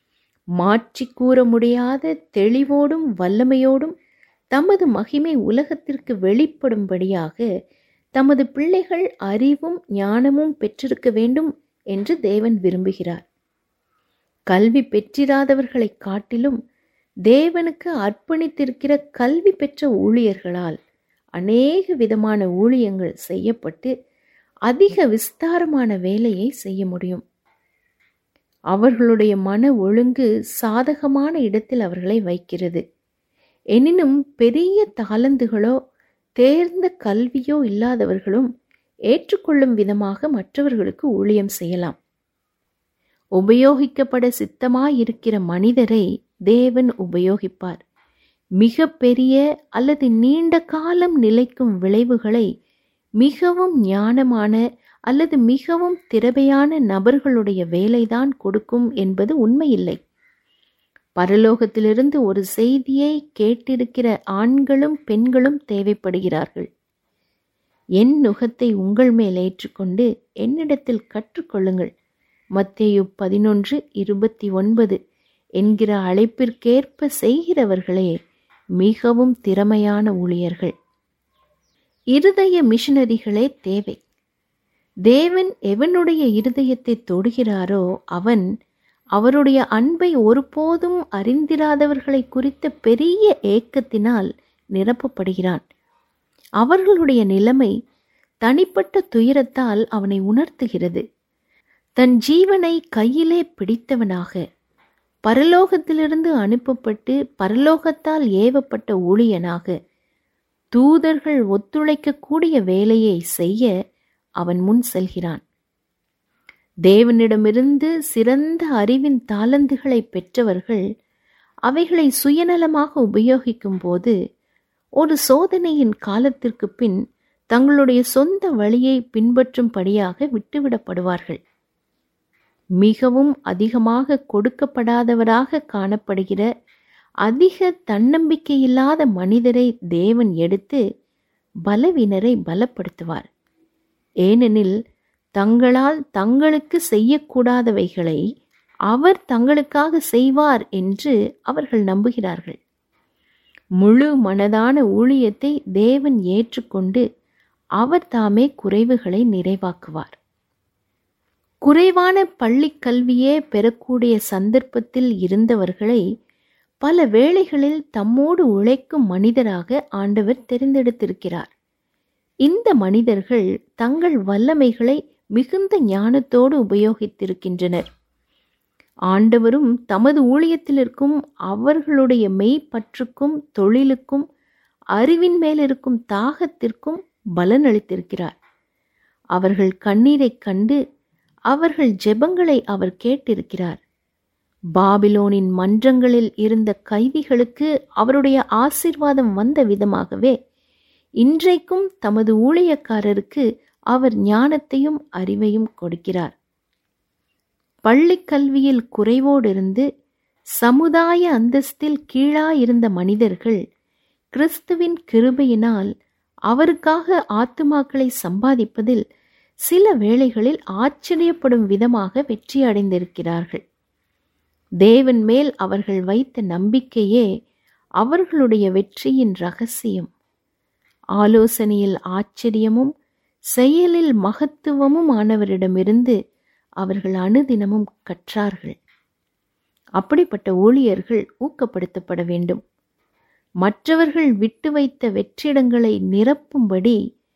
மாற்றி கூற முடியாத தெளிவோடும் வல்லமையோடும் தமது மகிமை உலகத்திற்கு வெளிப்படும்படியாக தமது பிள்ளைகள் அறிவும் ஞானமும் பெற்றிருக்க வேண்டும் என்று தேவன் விரும்புகிறார் கல்வி பெற்றிராதவர்களை காட்டிலும் தேவனுக்கு அர்ப்பணித்திருக்கிற கல்வி பெற்ற ஊழியர்களால் அநேக விதமான ஊழியங்கள் செய்யப்பட்டு அதிக விஸ்தாரமான வேலையை செய்ய முடியும் அவர்களுடைய மன ஒழுங்கு சாதகமான இடத்தில் அவர்களை வைக்கிறது எனினும் பெரிய தாளந்துகளோ தேர்ந்த கல்வியோ இல்லாதவர்களும் ஏற்றுக்கொள்ளும் விதமாக மற்றவர்களுக்கு ஊழியம் செய்யலாம் உபயோகிக்கப்பட சித்தமாயிருக்கிற மனிதரை தேவன் உபயோகிப்பார் மிக பெரிய அல்லது நீண்ட காலம் நிலைக்கும் விளைவுகளை மிகவும் ஞானமான அல்லது மிகவும் திறமையான நபர்களுடைய வேலைதான் கொடுக்கும் என்பது உண்மையில்லை பரலோகத்திலிருந்து ஒரு செய்தியை கேட்டிருக்கிற ஆண்களும் பெண்களும் தேவைப்படுகிறார்கள் என் நுகத்தை உங்கள் மேல் ஏற்றுக்கொண்டு என்னிடத்தில் கற்றுக்கொள்ளுங்கள் மத்தேயு பதினொன்று இருபத்தி ஒன்பது என்கிற அழைப்பிற்கேற்ப செய்கிறவர்களே மிகவும் திறமையான ஊழியர்கள் இருதய மிஷனரிகளே தேவை தேவன் எவனுடைய இருதயத்தை தொடுகிறாரோ அவன் அவருடைய அன்பை ஒருபோதும் அறிந்திராதவர்களை குறித்த பெரிய ஏக்கத்தினால் நிரப்பப்படுகிறான் அவர்களுடைய நிலைமை தனிப்பட்ட துயரத்தால் அவனை உணர்த்துகிறது தன் ஜீவனை கையிலே பிடித்தவனாக பரலோகத்திலிருந்து அனுப்பப்பட்டு பரலோகத்தால் ஏவப்பட்ட ஊழியனாக தூதர்கள் ஒத்துழைக்கக்கூடிய வேலையை செய்ய அவன் முன் செல்கிறான் தேவனிடமிருந்து சிறந்த அறிவின் தாளந்துகளை பெற்றவர்கள் அவைகளை சுயநலமாக உபயோகிக்கும் போது ஒரு சோதனையின் காலத்திற்கு பின் தங்களுடைய சொந்த வழியை பின்பற்றும்படியாக விட்டுவிடப்படுவார்கள் மிகவும் அதிகமாக கொடுக்கப்படாதவராக காணப்படுகிற அதிக தன்னம்பிக்கையில்லாத மனிதரை தேவன் எடுத்து பலவீனரை பலப்படுத்துவார் ஏனெனில் தங்களால் தங்களுக்கு செய்யக்கூடாதவைகளை அவர் தங்களுக்காக செய்வார் என்று அவர்கள் நம்புகிறார்கள் முழு மனதான ஊழியத்தை தேவன் ஏற்றுக்கொண்டு அவர் தாமே குறைவுகளை நிறைவாக்குவார் குறைவான பள்ளிக் கல்வியே பெறக்கூடிய சந்தர்ப்பத்தில் இருந்தவர்களை பல வேளைகளில் தம்மோடு உழைக்கும் மனிதராக ஆண்டவர் தெரிந்தெடுத்திருக்கிறார் இந்த மனிதர்கள் தங்கள் வல்லமைகளை மிகுந்த ஞானத்தோடு உபயோகித்திருக்கின்றனர் ஆண்டவரும் தமது ஊழியத்தில் இருக்கும் அவர்களுடைய மெய்ப்பற்றுக்கும் தொழிலுக்கும் அறிவின் மேல் இருக்கும் தாகத்திற்கும் பலனளித்திருக்கிறார் அவர்கள் கண்ணீரைக் கண்டு அவர்கள் ஜெபங்களை அவர் கேட்டிருக்கிறார் பாபிலோனின் மன்றங்களில் இருந்த கைதிகளுக்கு அவருடைய ஆசிர்வாதம் வந்த விதமாகவே இன்றைக்கும் தமது ஊழியக்காரருக்கு அவர் ஞானத்தையும் அறிவையும் கொடுக்கிறார் பள்ளிக் கல்வியில் குறைவோடிருந்து சமுதாய அந்தஸ்தில் கீழாயிருந்த மனிதர்கள் கிறிஸ்துவின் கிருபையினால் அவருக்காக ஆத்துமாக்களை சம்பாதிப்பதில் சில வேளைகளில் ஆச்சரியப்படும் விதமாக வெற்றி அடைந்திருக்கிறார்கள் தேவன் மேல் அவர்கள் வைத்த நம்பிக்கையே அவர்களுடைய வெற்றியின் ரகசியம் ஆலோசனையில் ஆச்சரியமும் செயலில் மகத்துவமும் ஆனவரிடமிருந்து அவர்கள் அனுதினமும் கற்றார்கள் அப்படிப்பட்ட ஊழியர்கள் ஊக்கப்படுத்தப்பட வேண்டும் மற்றவர்கள் விட்டு வைத்த வெற்றிடங்களை நிரப்பும்படி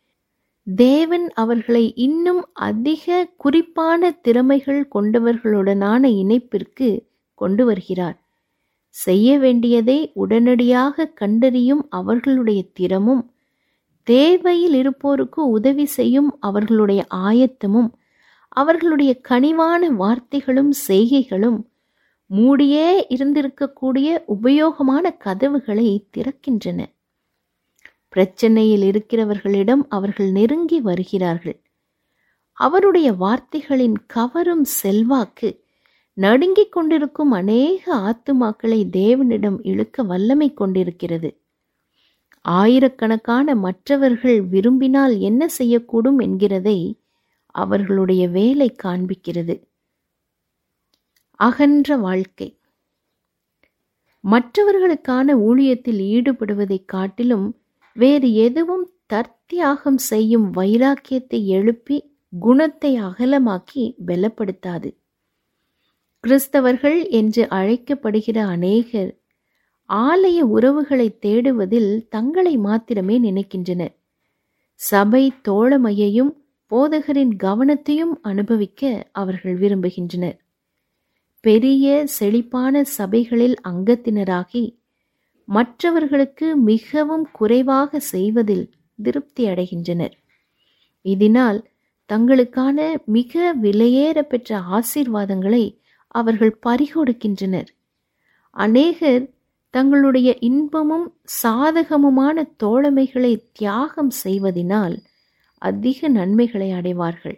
தேவன் அவர்களை இன்னும் அதிக குறிப்பான திறமைகள் கொண்டவர்களுடனான இணைப்பிற்கு கொண்டு வருகிறார் செய்ய வேண்டியதை உடனடியாக கண்டறியும் அவர்களுடைய திறமும் தேவையில் இருப்போருக்கு உதவி செய்யும் அவர்களுடைய ஆயத்தமும் அவர்களுடைய கனிவான வார்த்தைகளும் செய்கைகளும் மூடியே இருந்திருக்கக்கூடிய உபயோகமான கதவுகளை திறக்கின்றன பிரச்சனையில் இருக்கிறவர்களிடம் அவர்கள் நெருங்கி வருகிறார்கள் அவருடைய வார்த்தைகளின் கவரும் செல்வாக்கு நடுங்கிக் கொண்டிருக்கும் அநேக ஆத்துமாக்களை தேவனிடம் இழுக்க வல்லமை கொண்டிருக்கிறது ஆயிரக்கணக்கான மற்றவர்கள் விரும்பினால் என்ன செய்யக்கூடும் என்கிறதை அவர்களுடைய வேலை காண்பிக்கிறது அகன்ற வாழ்க்கை மற்றவர்களுக்கான ஊழியத்தில் ஈடுபடுவதைக் காட்டிலும் வேறு எதுவும் தற்தியாகம் செய்யும் வைராக்கியத்தை எழுப்பி குணத்தை அகலமாக்கி பலப்படுத்தாது கிறிஸ்தவர்கள் என்று அழைக்கப்படுகிற அநேகர் ஆலய உறவுகளை தேடுவதில் தங்களை மாத்திரமே நினைக்கின்றனர் சபை தோழமையையும் போதகரின் கவனத்தையும் அனுபவிக்க அவர்கள் விரும்புகின்றனர் பெரிய செழிப்பான சபைகளில் அங்கத்தினராகி மற்றவர்களுக்கு மிகவும் குறைவாக செய்வதில் திருப்தி அடைகின்றனர் இதனால் தங்களுக்கான மிக விலையேற பெற்ற ஆசீர்வாதங்களை அவர்கள் பறிகொடுக்கின்றனர் அநேகர் தங்களுடைய இன்பமும் சாதகமுமான தோழமைகளை தியாகம் செய்வதினால் அதிக நன்மைகளை அடைவார்கள்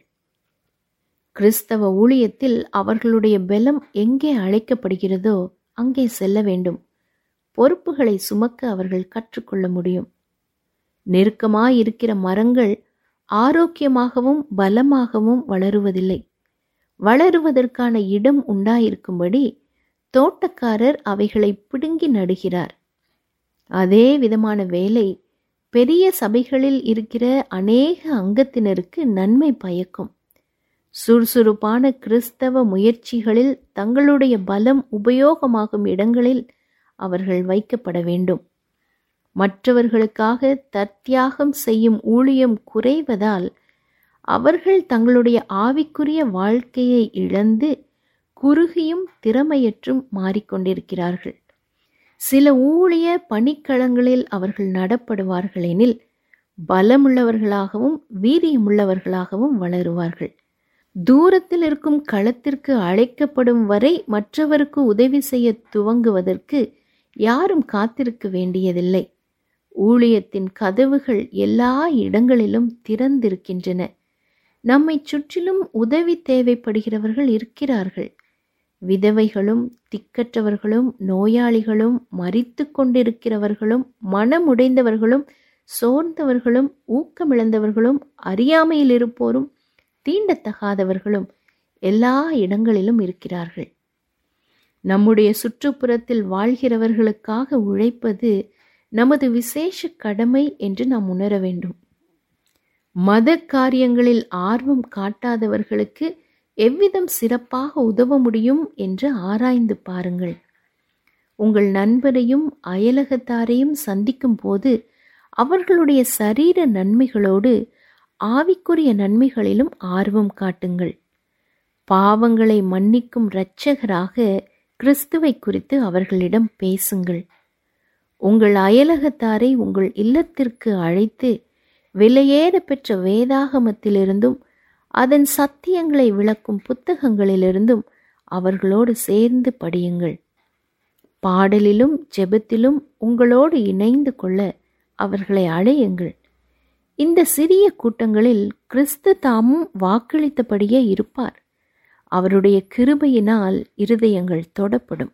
கிறிஸ்தவ ஊழியத்தில் அவர்களுடைய பலம் எங்கே அழைக்கப்படுகிறதோ அங்கே செல்ல வேண்டும் பொறுப்புகளை சுமக்க அவர்கள் கற்றுக்கொள்ள முடியும் நெருக்கமாயிருக்கிற மரங்கள் ஆரோக்கியமாகவும் பலமாகவும் வளருவதில்லை வளருவதற்கான இடம் உண்டாயிருக்கும்படி தோட்டக்காரர் அவைகளை பிடுங்கி நடுகிறார் அதே விதமான வேலை பெரிய சபைகளில் இருக்கிற அநேக அங்கத்தினருக்கு நன்மை பயக்கும் சுறுசுறுப்பான கிறிஸ்தவ முயற்சிகளில் தங்களுடைய பலம் உபயோகமாகும் இடங்களில் அவர்கள் வைக்கப்பட வேண்டும் மற்றவர்களுக்காக தத்தியாகம் செய்யும் ஊழியம் குறைவதால் அவர்கள் தங்களுடைய ஆவிக்குரிய வாழ்க்கையை இழந்து குறுகியும் திறமையற்றும் மாறிக்கொண்டிருக்கிறார்கள் சில ஊழிய பணிக்களங்களில் அவர்கள் நடப்படுவார்கள் எனில் பலமுள்ளவர்களாகவும் வீரியமுள்ளவர்களாகவும் வளருவார்கள் தூரத்தில் இருக்கும் களத்திற்கு அழைக்கப்படும் வரை மற்றவருக்கு உதவி செய்ய துவங்குவதற்கு யாரும் காத்திருக்க வேண்டியதில்லை ஊழியத்தின் கதவுகள் எல்லா இடங்களிலும் திறந்திருக்கின்றன நம்மை சுற்றிலும் உதவி தேவைப்படுகிறவர்கள் இருக்கிறார்கள் விதவைகளும் திக்கற்றவர்களும் நோயாளிகளும் மறித்து கொண்டிருக்கிறவர்களும் மனமுடைந்தவர்களும் சோர்ந்தவர்களும் ஊக்கமிழந்தவர்களும் அறியாமையில் இருப்போரும் தீண்டத்தகாதவர்களும் எல்லா இடங்களிலும் இருக்கிறார்கள் நம்முடைய சுற்றுப்புறத்தில் வாழ்கிறவர்களுக்காக உழைப்பது நமது விசேஷ கடமை என்று நாம் உணர வேண்டும் மத காரியங்களில் ஆர்வம் காட்டாதவர்களுக்கு எவ்விதம் சிறப்பாக உதவ முடியும் என்று ஆராய்ந்து பாருங்கள் உங்கள் நண்பரையும் அயலகத்தாரையும் சந்திக்கும் போது அவர்களுடைய சரீர நன்மைகளோடு ஆவிக்குரிய நன்மைகளிலும் ஆர்வம் காட்டுங்கள் பாவங்களை மன்னிக்கும் இரட்சகராக கிறிஸ்துவை குறித்து அவர்களிடம் பேசுங்கள் உங்கள் அயலகத்தாரை உங்கள் இல்லத்திற்கு அழைத்து விலையேற பெற்ற வேதாகமத்திலிருந்தும் அதன் சத்தியங்களை விளக்கும் புத்தகங்களிலிருந்தும் அவர்களோடு சேர்ந்து படியுங்கள் பாடலிலும் ஜெபத்திலும் உங்களோடு இணைந்து கொள்ள அவர்களை அழையுங்கள் இந்த சிறிய கூட்டங்களில் கிறிஸ்து தாமும் வாக்களித்தபடியே இருப்பார் அவருடைய கிருபையினால் இருதயங்கள் தொடப்படும்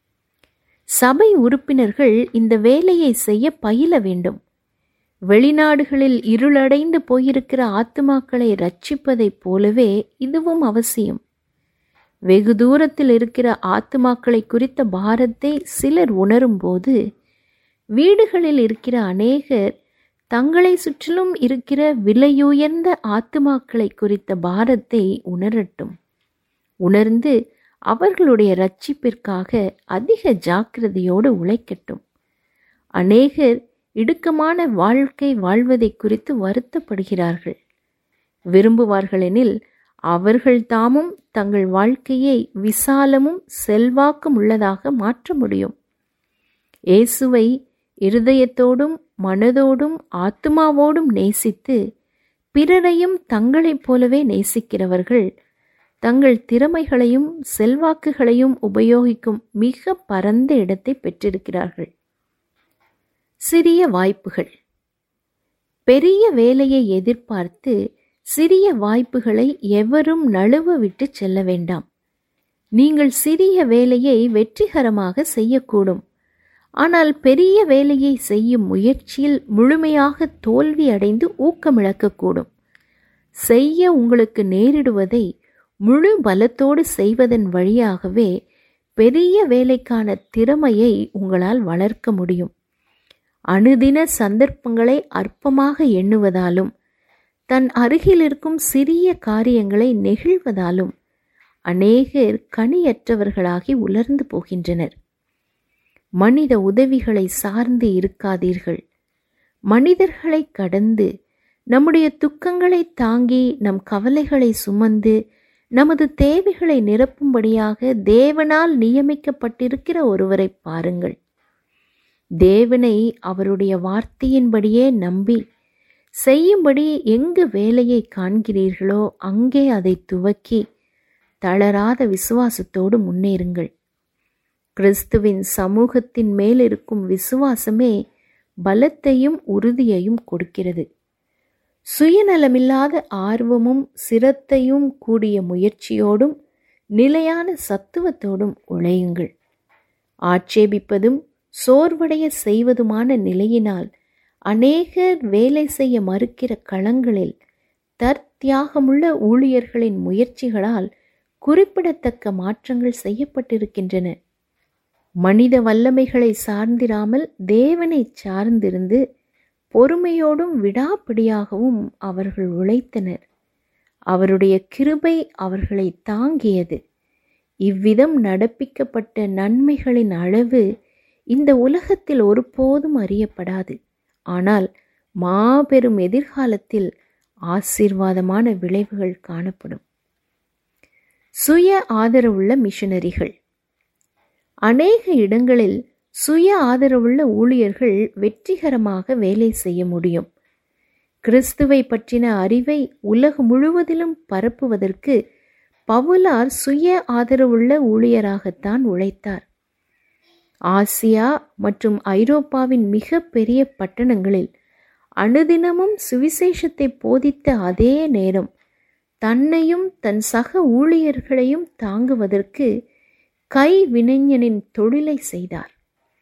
சபை உறுப்பினர்கள் இந்த வேலையை செய்ய பயில வேண்டும் வெளிநாடுகளில் இருளடைந்து போயிருக்கிற ஆத்துமாக்களை ரட்சிப்பதைப் போலவே இதுவும் அவசியம் வெகு தூரத்தில் இருக்கிற ஆத்துமாக்களை குறித்த பாரத்தை சிலர் உணரும்போது வீடுகளில் இருக்கிற அநேகர் தங்களை சுற்றிலும் இருக்கிற விலையுயர்ந்த ஆத்துமாக்களை குறித்த பாரத்தை உணரட்டும் உணர்ந்து அவர்களுடைய ரட்சிப்பிற்காக அதிக ஜாக்கிரதையோடு உழைக்கட்டும் அநேகர் இடுக்கமான வாழ்க்கை வாழ்வதை குறித்து வருத்தப்படுகிறார்கள் விரும்புவார்களெனில் அவர்கள் தாமும் தங்கள் வாழ்க்கையை விசாலமும் செல்வாக்கும் உள்ளதாக மாற்ற முடியும் இயேசுவை இருதயத்தோடும் மனதோடும் ஆத்மாவோடும் நேசித்து பிறரையும் தங்களைப் போலவே நேசிக்கிறவர்கள் தங்கள் திறமைகளையும் செல்வாக்குகளையும் உபயோகிக்கும் மிக பரந்த இடத்தை பெற்றிருக்கிறார்கள் சிறிய வாய்ப்புகள் பெரிய வேலையை எதிர்பார்த்து சிறிய வாய்ப்புகளை எவரும் நழுவ விட்டு செல்ல வேண்டாம் நீங்கள் சிறிய வேலையை வெற்றிகரமாக செய்யக்கூடும் ஆனால் பெரிய வேலையை செய்யும் முயற்சியில் முழுமையாக தோல்வி அடைந்து ஊக்கமிழக்கக்கூடும் செய்ய உங்களுக்கு நேரிடுவதை முழு பலத்தோடு செய்வதன் வழியாகவே பெரிய வேலைக்கான திறமையை உங்களால் வளர்க்க முடியும் அணுதின சந்தர்ப்பங்களை அற்பமாக எண்ணுவதாலும் தன் அருகில் இருக்கும் சிறிய காரியங்களை நெகிழ்வதாலும் அநேகர் கனியற்றவர்களாகி உலர்ந்து போகின்றனர் மனித உதவிகளை சார்ந்து இருக்காதீர்கள் மனிதர்களை கடந்து நம்முடைய துக்கங்களை தாங்கி நம் கவலைகளை சுமந்து நமது தேவைகளை நிரப்பும்படியாக தேவனால் நியமிக்கப்பட்டிருக்கிற ஒருவரை பாருங்கள் தேவனை அவருடைய வார்த்தையின்படியே நம்பி செய்யும்படி எங்கு வேலையை காண்கிறீர்களோ அங்கே அதை துவக்கி தளராத விசுவாசத்தோடு முன்னேறுங்கள் கிறிஸ்துவின் சமூகத்தின் மேல் இருக்கும் விசுவாசமே பலத்தையும் உறுதியையும் கொடுக்கிறது சுயநலமில்லாத ஆர்வமும் சிரத்தையும் கூடிய முயற்சியோடும் நிலையான சத்துவத்தோடும் உழையுங்கள் ஆட்சேபிப்பதும் சோர்வடைய செய்வதுமான நிலையினால் அநேகர் வேலை செய்ய மறுக்கிற களங்களில் தற்தியாகமுள்ள ஊழியர்களின் முயற்சிகளால் குறிப்பிடத்தக்க மாற்றங்கள் செய்யப்பட்டிருக்கின்றன மனித வல்லமைகளை சார்ந்திராமல் தேவனை சார்ந்திருந்து பொறுமையோடும் விடாப்பிடியாகவும் அவர்கள் உழைத்தனர் அவருடைய கிருபை அவர்களை தாங்கியது இவ்விதம் நடப்பிக்கப்பட்ட நன்மைகளின் அளவு இந்த உலகத்தில் ஒருபோதும் அறியப்படாது ஆனால் மாபெரும் எதிர்காலத்தில் ஆசீர்வாதமான விளைவுகள் காணப்படும் சுய ஆதரவுள்ள மிஷனரிகள் அநேக இடங்களில் சுய ஆதரவுள்ள ஊழியர்கள் வெற்றிகரமாக வேலை செய்ய முடியும் கிறிஸ்துவை பற்றின அறிவை உலகம் முழுவதிலும் பரப்புவதற்கு பவுலார் சுய ஆதரவுள்ள ஊழியராகத்தான் உழைத்தார் ஆசியா மற்றும் ஐரோப்பாவின் மிக பெரிய பட்டணங்களில் அனுதினமும் சுவிசேஷத்தை போதித்த அதே நேரம் தன்னையும் தன் சக ஊழியர்களையும் தாங்குவதற்கு கைவினைஞனின் தொழிலை செய்தார்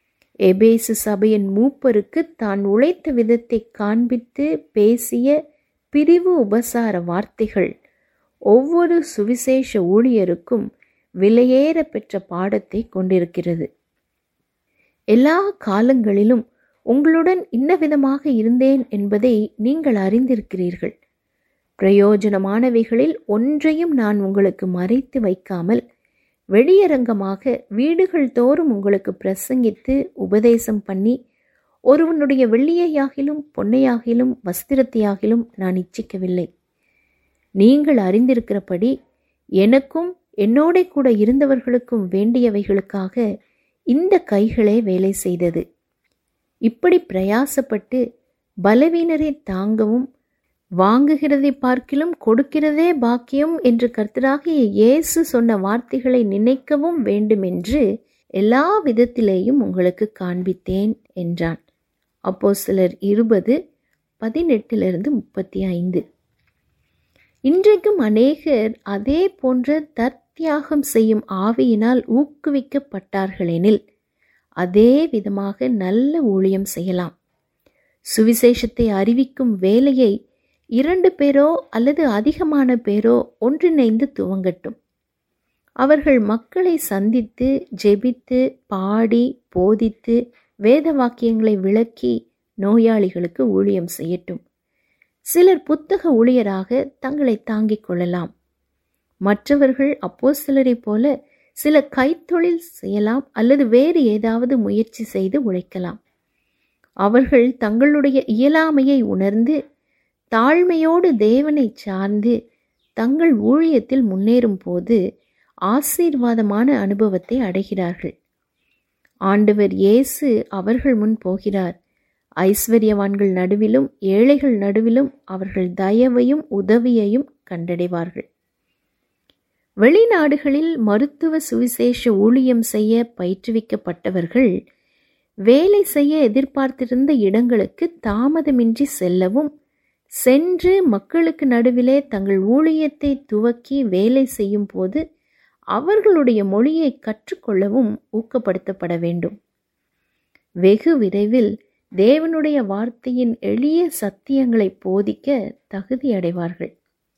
எபேசு சபையின் மூப்பருக்கு தான் உழைத்த விதத்தை காண்பித்து பேசிய பிரிவு உபசார வார்த்தைகள் ஒவ்வொரு சுவிசேஷ ஊழியருக்கும் விலையேற பெற்ற பாடத்தை கொண்டிருக்கிறது எல்லா காலங்களிலும் உங்களுடன் இன்னவிதமாக இருந்தேன் என்பதை நீங்கள் அறிந்திருக்கிறீர்கள் பிரயோஜனமானவைகளில் ஒன்றையும் நான் உங்களுக்கு மறைத்து வைக்காமல் வெளியரங்கமாக வீடுகள் தோறும் உங்களுக்கு பிரசங்கித்து உபதேசம் பண்ணி ஒருவனுடைய வெள்ளியையாகிலும் பொன்னையாகிலும் வஸ்திரத்தையாகிலும் நான் இச்சிக்கவில்லை நீங்கள் அறிந்திருக்கிறபடி எனக்கும் என்னோட கூட இருந்தவர்களுக்கும் வேண்டியவைகளுக்காக இந்த கைகளே வேலை செய்தது இப்படி பிரயாசப்பட்டு பலவீனரை தாங்கவும் வாங்குகிறதை பார்க்கிலும் கொடுக்கிறதே பாக்கியம் என்று கர்த்தராகிய இயேசு சொன்ன வார்த்தைகளை நினைக்கவும் வேண்டுமென்று எல்லா விதத்திலேயும் உங்களுக்கு காண்பித்தேன் என்றான் அப்போ சிலர் இருபது பதினெட்டிலிருந்து முப்பத்தி ஐந்து இன்றைக்கும் அநேகர் அதே போன்ற தற்தியாகம் செய்யும் ஆவியினால் ஊக்குவிக்கப்பட்டார்களெனில் அதே விதமாக நல்ல ஊழியம் செய்யலாம் சுவிசேஷத்தை அறிவிக்கும் வேலையை இரண்டு பேரோ அல்லது அதிகமான பேரோ ஒன்றிணைந்து துவங்கட்டும் அவர்கள் மக்களை சந்தித்து ஜெபித்து பாடி போதித்து வேத வாக்கியங்களை விளக்கி நோயாளிகளுக்கு ஊழியம் செய்யட்டும் சிலர் புத்தக ஊழியராக தங்களை தாங்கிக் கொள்ளலாம் மற்றவர்கள் அப்போ சிலரைப் போல சில கைத்தொழில் செய்யலாம் அல்லது வேறு ஏதாவது முயற்சி செய்து உழைக்கலாம் அவர்கள் தங்களுடைய இயலாமையை உணர்ந்து தாழ்மையோடு தேவனை சார்ந்து தங்கள் ஊழியத்தில் முன்னேறும் போது ஆசீர்வாதமான அனுபவத்தை அடைகிறார்கள் ஆண்டவர் இயேசு அவர்கள் முன் போகிறார் ஐஸ்வர்யவான்கள் நடுவிலும் ஏழைகள் நடுவிலும் அவர்கள் தயவையும் உதவியையும் கண்டடைவார்கள் வெளிநாடுகளில் மருத்துவ சுவிசேஷ ஊழியம் செய்ய பயிற்றுவிக்கப்பட்டவர்கள் வேலை செய்ய எதிர்பார்த்திருந்த இடங்களுக்கு தாமதமின்றி செல்லவும் சென்று மக்களுக்கு நடுவிலே தங்கள் ஊழியத்தை துவக்கி வேலை செய்யும் போது அவர்களுடைய மொழியை கற்றுக்கொள்ளவும் ஊக்கப்படுத்தப்பட வேண்டும் வெகு விரைவில் தேவனுடைய வார்த்தையின் எளிய சத்தியங்களை போதிக்க தகுதி அடைவார்கள்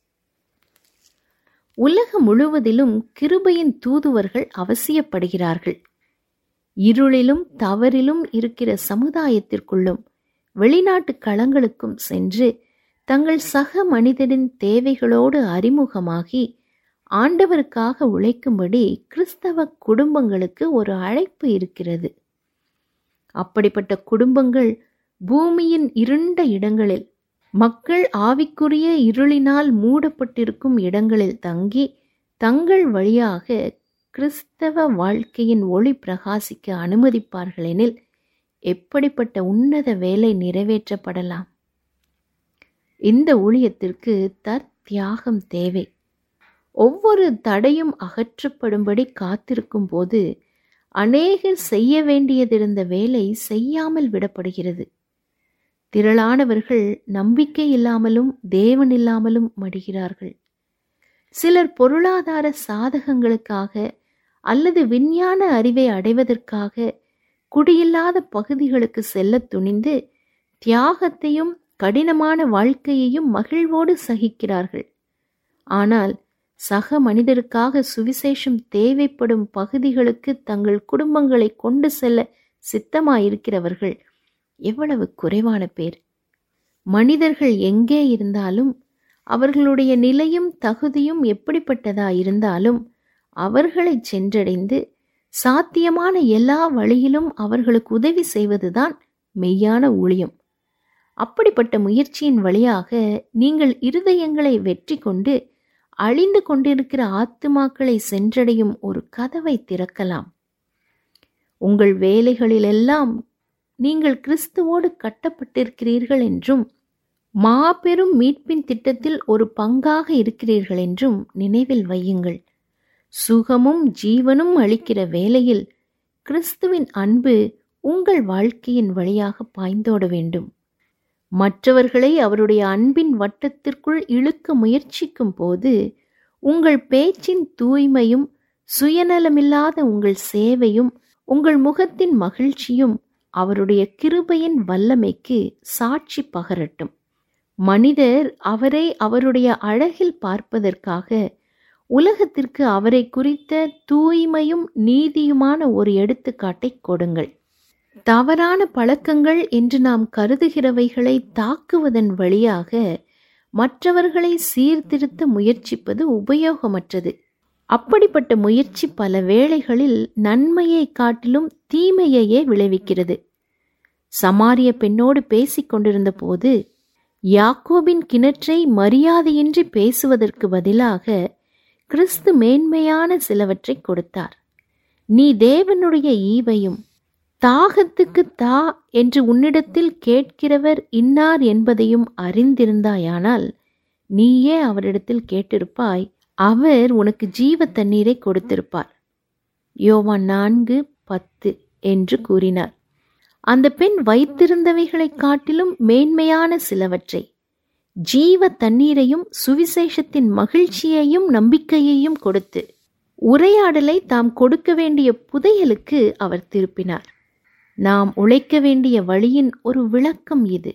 உலகம் முழுவதிலும் கிருபையின் தூதுவர்கள் அவசியப்படுகிறார்கள் இருளிலும் தவறிலும் இருக்கிற சமுதாயத்திற்குள்ளும் வெளிநாட்டு களங்களுக்கும் சென்று தங்கள் சக மனிதரின் தேவைகளோடு அறிமுகமாகி ஆண்டவருக்காக உழைக்கும்படி கிறிஸ்தவ குடும்பங்களுக்கு ஒரு அழைப்பு இருக்கிறது அப்படிப்பட்ட குடும்பங்கள் பூமியின் இருண்ட இடங்களில் மக்கள் ஆவிக்குரிய இருளினால் மூடப்பட்டிருக்கும் இடங்களில் தங்கி தங்கள் வழியாக கிறிஸ்தவ வாழ்க்கையின் ஒளி பிரகாசிக்க அனுமதிப்பார்களெனில் எப்படிப்பட்ட உன்னத வேலை நிறைவேற்றப்படலாம் இந்த ஊழியத்திற்கு தற்தியாகம் தேவை ஒவ்வொரு தடையும் அகற்றப்படும்படி காத்திருக்கும் போது அநேகர் செய்ய வேண்டியதிருந்த வேலை செய்யாமல் விடப்படுகிறது திரளானவர்கள் நம்பிக்கை இல்லாமலும் தேவன் இல்லாமலும் மடிகிறார்கள் சிலர் பொருளாதார சாதகங்களுக்காக அல்லது விஞ்ஞான அறிவை அடைவதற்காக குடியில்லாத பகுதிகளுக்கு செல்ல துணிந்து தியாகத்தையும் கடினமான வாழ்க்கையையும் மகிழ்வோடு சகிக்கிறார்கள் ஆனால் சக மனிதருக்காக சுவிசேஷம் தேவைப்படும் பகுதிகளுக்கு தங்கள் குடும்பங்களை கொண்டு செல்ல சித்தமாயிருக்கிறவர்கள் எவ்வளவு குறைவான பேர் மனிதர்கள் எங்கே இருந்தாலும் அவர்களுடைய நிலையும் தகுதியும் எப்படிப்பட்டதா இருந்தாலும் அவர்களை சென்றடைந்து சாத்தியமான எல்லா வழியிலும் அவர்களுக்கு உதவி செய்வதுதான் மெய்யான ஊழியம் அப்படிப்பட்ட முயற்சியின் வழியாக நீங்கள் இருதயங்களை வெற்றி கொண்டு அழிந்து கொண்டிருக்கிற ஆத்துமாக்களை சென்றடையும் ஒரு கதவை திறக்கலாம் உங்கள் வேலைகளிலெல்லாம் நீங்கள் கிறிஸ்துவோடு கட்டப்பட்டிருக்கிறீர்கள் என்றும் மாபெரும் மீட்பின் திட்டத்தில் ஒரு பங்காக இருக்கிறீர்கள் என்றும் நினைவில் வையுங்கள் சுகமும் ஜீவனும் அளிக்கிற வேளையில் கிறிஸ்துவின் அன்பு உங்கள் வாழ்க்கையின் வழியாக பாய்ந்தோட வேண்டும் மற்றவர்களை அவருடைய அன்பின் வட்டத்திற்குள் இழுக்க முயற்சிக்கும் போது உங்கள் பேச்சின் தூய்மையும் சுயநலமில்லாத உங்கள் சேவையும் உங்கள் முகத்தின் மகிழ்ச்சியும் அவருடைய கிருபையின் வல்லமைக்கு சாட்சி பகரட்டும் மனிதர் அவரை அவருடைய அழகில் பார்ப்பதற்காக உலகத்திற்கு அவரை குறித்த தூய்மையும் நீதியுமான ஒரு எடுத்துக்காட்டை கொடுங்கள் தவறான பழக்கங்கள் என்று நாம் கருதுகிறவைகளை தாக்குவதன் வழியாக மற்றவர்களை சீர்திருத்த முயற்சிப்பது உபயோகமற்றது அப்படிப்பட்ட முயற்சி பல வேளைகளில் நன்மையை காட்டிலும் தீமையையே விளைவிக்கிறது சமாரிய பெண்ணோடு பேசிக் கொண்டிருந்த போது யாக்கோபின் கிணற்றை மரியாதையின்றி பேசுவதற்கு பதிலாக கிறிஸ்து மேன்மையான சிலவற்றை கொடுத்தார் நீ தேவனுடைய ஈவையும் தாகத்துக்கு தா என்று உன்னிடத்தில் கேட்கிறவர் இன்னார் என்பதையும் அறிந்திருந்தாயானால் நீயே அவரிடத்தில் கேட்டிருப்பாய் அவர் உனக்கு ஜீவ தண்ணீரை கொடுத்திருப்பார் யோவான் நான்கு பத்து என்று கூறினார் அந்த பெண் வைத்திருந்தவைகளைக் காட்டிலும் மேன்மையான சிலவற்றை ஜீவ தண்ணீரையும் சுவிசேஷத்தின் மகிழ்ச்சியையும் நம்பிக்கையையும் கொடுத்து உரையாடலை தாம் கொடுக்க வேண்டிய புதையலுக்கு அவர் திருப்பினார் நாம் உழைக்க வேண்டிய வழியின் ஒரு விளக்கம் இது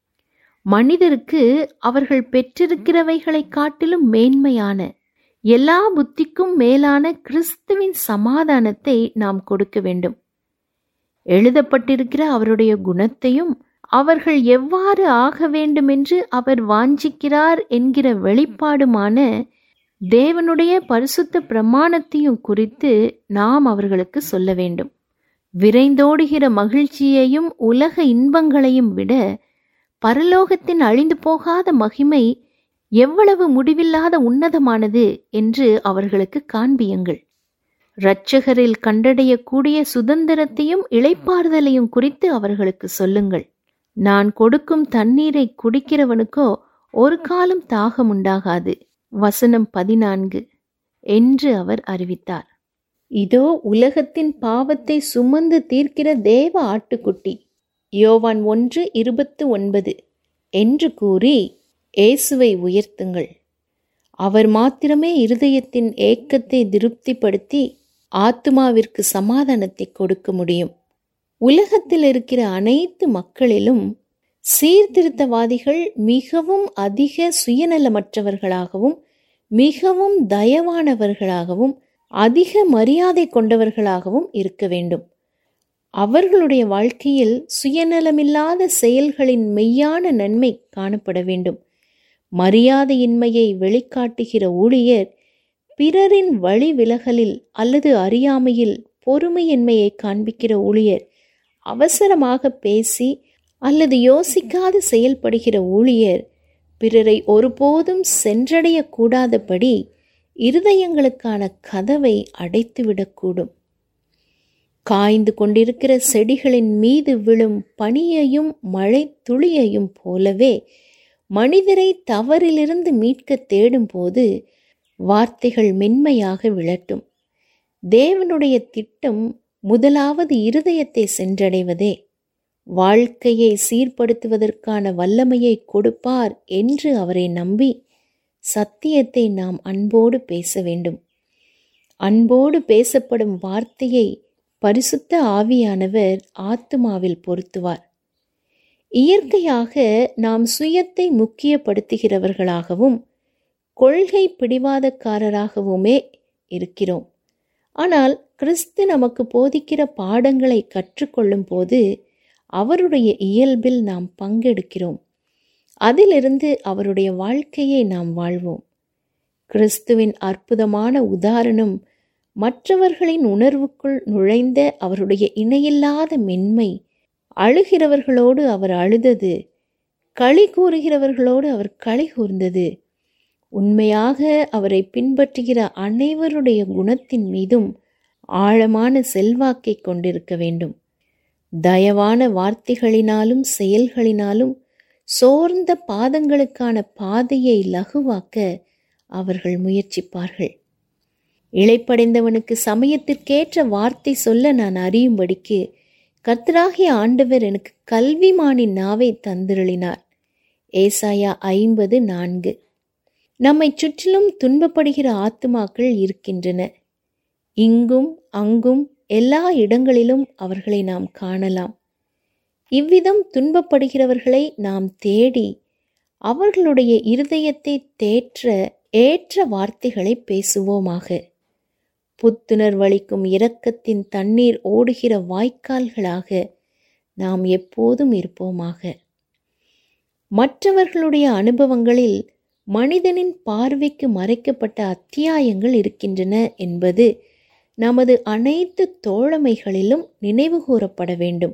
மனிதருக்கு அவர்கள் பெற்றிருக்கிறவைகளைக் காட்டிலும் மேன்மையான எல்லா புத்திக்கும் மேலான கிறிஸ்துவின் சமாதானத்தை நாம் கொடுக்க வேண்டும் எழுதப்பட்டிருக்கிற அவருடைய குணத்தையும் அவர்கள் எவ்வாறு ஆக வேண்டுமென்று அவர் வாஞ்சிக்கிறார் என்கிற வெளிப்பாடுமான தேவனுடைய பரிசுத்த பிரமாணத்தையும் குறித்து நாம் அவர்களுக்கு சொல்ல வேண்டும் விரைந்தோடுகிற மகிழ்ச்சியையும் உலக இன்பங்களையும் விட பரலோகத்தின் அழிந்து போகாத மகிமை எவ்வளவு முடிவில்லாத உன்னதமானது என்று அவர்களுக்கு காண்பியுங்கள் இரட்சகரில் கண்டடையக்கூடிய சுதந்திரத்தையும் இளைப்பாறுதலையும் குறித்து அவர்களுக்கு சொல்லுங்கள் நான் கொடுக்கும் தண்ணீரை குடிக்கிறவனுக்கோ ஒரு காலம் தாகம் உண்டாகாது வசனம் பதினான்கு என்று அவர் அறிவித்தார் இதோ உலகத்தின் பாவத்தை சுமந்து தீர்க்கிற தேவ ஆட்டுக்குட்டி யோவான் ஒன்று இருபத்து ஒன்பது என்று கூறி இயேசுவை உயர்த்துங்கள் அவர் மாத்திரமே இருதயத்தின் ஏக்கத்தை திருப்திப்படுத்தி ஆத்மாவிற்கு சமாதானத்தை கொடுக்க முடியும் உலகத்தில் இருக்கிற அனைத்து மக்களிலும் சீர்திருத்தவாதிகள் மிகவும் அதிக சுயநலமற்றவர்களாகவும் மிகவும் தயவானவர்களாகவும் அதிக மரியாதை கொண்டவர்களாகவும் இருக்க வேண்டும் அவர்களுடைய வாழ்க்கையில் சுயநலமில்லாத செயல்களின் மெய்யான நன்மை காணப்பட வேண்டும் மரியாதையின்மையை வெளிக்காட்டுகிற ஊழியர் பிறரின் வழி விலகலில் அல்லது அறியாமையில் பொறுமையின்மையை காண்பிக்கிற ஊழியர் அவசரமாக பேசி அல்லது யோசிக்காது செயல்படுகிற ஊழியர் பிறரை ஒருபோதும் சென்றடையக்கூடாதபடி இருதயங்களுக்கான கதவை அடைத்துவிடக்கூடும் காய்ந்து கொண்டிருக்கிற செடிகளின் மீது விழும் பனியையும் மழை துளியையும் போலவே மனிதரை தவறிலிருந்து மீட்க தேடும்போது வார்த்தைகள் மென்மையாக விழட்டும் தேவனுடைய திட்டம் முதலாவது இருதயத்தை சென்றடைவதே வாழ்க்கையை சீர்படுத்துவதற்கான வல்லமையை கொடுப்பார் என்று அவரை நம்பி சத்தியத்தை நாம் அன்போடு பேச வேண்டும் அன்போடு பேசப்படும் வார்த்தையை பரிசுத்த ஆவியானவர் ஆத்துமாவில் பொருத்துவார் இயற்கையாக நாம் சுயத்தை முக்கியப்படுத்துகிறவர்களாகவும் கொள்கை பிடிவாதக்காரராகவுமே இருக்கிறோம் ஆனால் கிறிஸ்து நமக்கு போதிக்கிற பாடங்களை கற்றுக்கொள்ளும் போது அவருடைய இயல்பில் நாம் பங்கெடுக்கிறோம் அதிலிருந்து அவருடைய வாழ்க்கையை நாம் வாழ்வோம் கிறிஸ்துவின் அற்புதமான உதாரணம் மற்றவர்களின் உணர்வுக்குள் நுழைந்த அவருடைய இணையில்லாத மென்மை அழுகிறவர்களோடு அவர் அழுதது களி கூறுகிறவர்களோடு அவர் களி கூர்ந்தது உண்மையாக அவரை பின்பற்றுகிற அனைவருடைய குணத்தின் மீதும் ஆழமான செல்வாக்கை கொண்டிருக்க வேண்டும் தயவான வார்த்தைகளினாலும் செயல்களினாலும் சோர்ந்த பாதங்களுக்கான பாதையை லகுவாக்க அவர்கள் முயற்சிப்பார்கள் இழைப்படைந்தவனுக்கு சமயத்திற்கேற்ற வார்த்தை சொல்ல நான் அறியும்படிக்கு கர்த்தராகிய ஆண்டவர் எனக்கு கல்விமானின் நாவை தந்திருளினார் ஏசாயா ஐம்பது நான்கு நம்மை சுற்றிலும் துன்பப்படுகிற ஆத்துமாக்கள் இருக்கின்றன இங்கும் அங்கும் எல்லா இடங்களிலும் அவர்களை நாம் காணலாம் இவ்விதம் துன்பப்படுகிறவர்களை நாம் தேடி அவர்களுடைய இருதயத்தை தேற்ற ஏற்ற வார்த்தைகளை பேசுவோமாக புத்துணர்வளிக்கும் இரக்கத்தின் தண்ணீர் ஓடுகிற வாய்க்கால்களாக நாம் எப்போதும் இருப்போமாக மற்றவர்களுடைய அனுபவங்களில் மனிதனின் பார்வைக்கு மறைக்கப்பட்ட அத்தியாயங்கள் இருக்கின்றன என்பது நமது அனைத்து தோழமைகளிலும் நினைவு கூறப்பட வேண்டும்